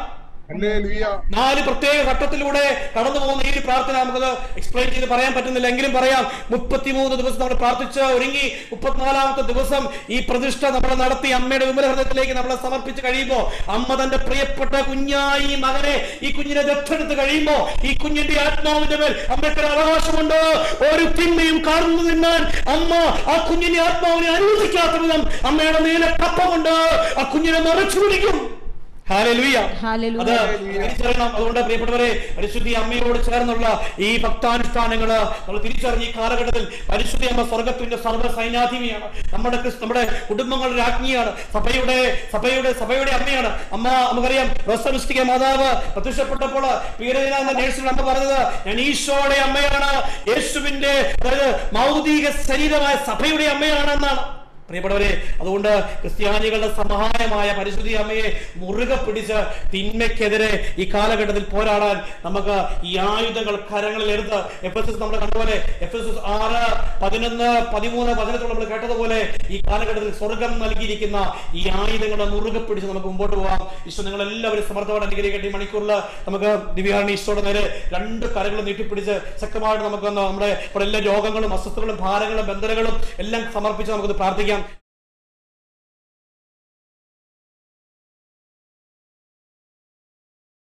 ഹല്ലേലൂയ നാല് പ്രത്യേക ഘട്ടത്തിലൂടെ കടന്നു പോകുന്ന ഈ ഒരു പ്രാർത്ഥന നമുക്കത് എക്സ്പ്ലെയിൻ ചെയ്ത് പറയാൻ പറ്റുന്നില്ല എങ്കിലും പറയാം മുപ്പത്തിമൂന്ന് ദിവസം നമ്മൾ പ്രാർത്ഥിച്ച് ഒരുങ്ങി മുപ്പത്തിനാലാമത്തെ ദിവസം ഈ പ്രതിഷ്ഠ നമ്മൾ നടത്തി അമ്മയുടെ വിമല ഹൃദയത്തിലേക്ക് നമ്മളെ സമർപ്പിച്ച് കഴിയുമ്പോൾ അമ്മ തന്റെ പ്രിയപ്പെട്ട കുഞ്ഞായി ഈ മകനെ ഈ കുഞ്ഞിനെ ദത്തെടുത്ത് കഴിയുമ്പോൾ ഈ കുഞ്ഞിന്റെ ആത്മാവിന്റെ മേൽ അമ്മയ്ക്ക് ഒരു അവകാശമുണ്ട് ഒരു തിന്മയും കാർന്നു നിന്നാൻ അമ്മ ആ കുഞ്ഞിന്റെ ആത്മാവിനെ അനുവദിക്കാത്ത വിധം അമ്മയുടെ മേലെ കപ്പമുണ്ട് ആ കുഞ്ഞിനെ മറച്ചു പിടിക്കും ഹാലലുയ്യ ഹല്ലേലൂയ. അത് തിരിച്ചറിയണം അതുകൊണ്ട് പ്രിയപ്പെട്ടവരെ പരിശുദ്ധി അമ്മയോട് ചേർന്നുള്ള ഈ ഭക്താനുഷ്ഠാനങ്ങള് നമ്മൾ തിരിച്ചറിഞ്ഞ ഈ കാലഘട്ടത്തിൽ പരിശുദ്ധി അമ്മ സ്വർഗത്തിന്റെ സർവ്വ സൈനാധിമിയാണ് നമ്മുടെ ക്രിസ്- നമ്മുടെ കുടുംബങ്ങളുടെ രാജ്ഞിയാണ് സഭയുടെ സഭയുടെ സഭയുടെ അമ്മയാണ് അമ്മ നമുക്കറിയാം റോസമിസ്റ്റിക മാതാവ് പ്രത്യക്ഷപ്പെട്ടപ്പോൾ പീരദിന എന്ന നേഴ്സിനോട് അമ്മ പറഞ്ഞത് ഞാൻ ഈശോയുടെ അമ്മയാണ് യേശുവിന്റെ അതായത് മൗതിക ശരീരമായ സഭയുടെ അമ്മയാണ് എന്നാണ് പ്രിയപ്പെട്ടവരെ അതുകൊണ്ട് ക്രിസ്ത്യാനികളുടെ സഹായമായ പരിശുദ്ധി അമ്മയെ മുറുകെ പിടിച്ച് തിന്മയ്ക്കെതിരെ ഈ കാലഘട്ടത്തിൽ പോരാടാൻ നമുക്ക് ഈ ആയുധങ്ങൾ കരങ്ങളിൽ എടുത്ത് എഫ് എസ് എസ് നമ്മൾ കണ്ടപോലെ എഫ് എസ് എസ് ആറ് പതിനൊന്ന് പതിമൂന്ന് പതിനെട്ട് നമ്മൾ കേട്ടതുപോലെ ഈ കാലഘട്ടത്തിൽ സ്വർഗം നൽകിയിരിക്കുന്ന ഈ ആയുധങ്ങളെ മുറുകെ പിടിച്ച് നമുക്ക് മുമ്പോട്ട് പോകാം ഈശോ നിങ്ങൾ എല്ലാവരും സമർത്ഥമായിട്ട് അനുഗ്രഹിക്കട്ടെ ഈ മണിക്കൂറിൽ നമുക്ക് ദിവ്യാരണി ഈശോയുടെ നേരെ രണ്ട് കരകളും നീട്ടിപ്പിടിച്ച് ശക്തമായിട്ട് നമുക്ക് നമ്മുടെ നമ്മുടെ എല്ലാ രോഗങ്ങളും അസ്വസ്ഥകളും ഭാരങ്ങളും ബന്ധനങ്ങളും എല്ലാം സമർപ്പിച്ച് നമുക്ക് പ്രാർത്ഥിക്കാം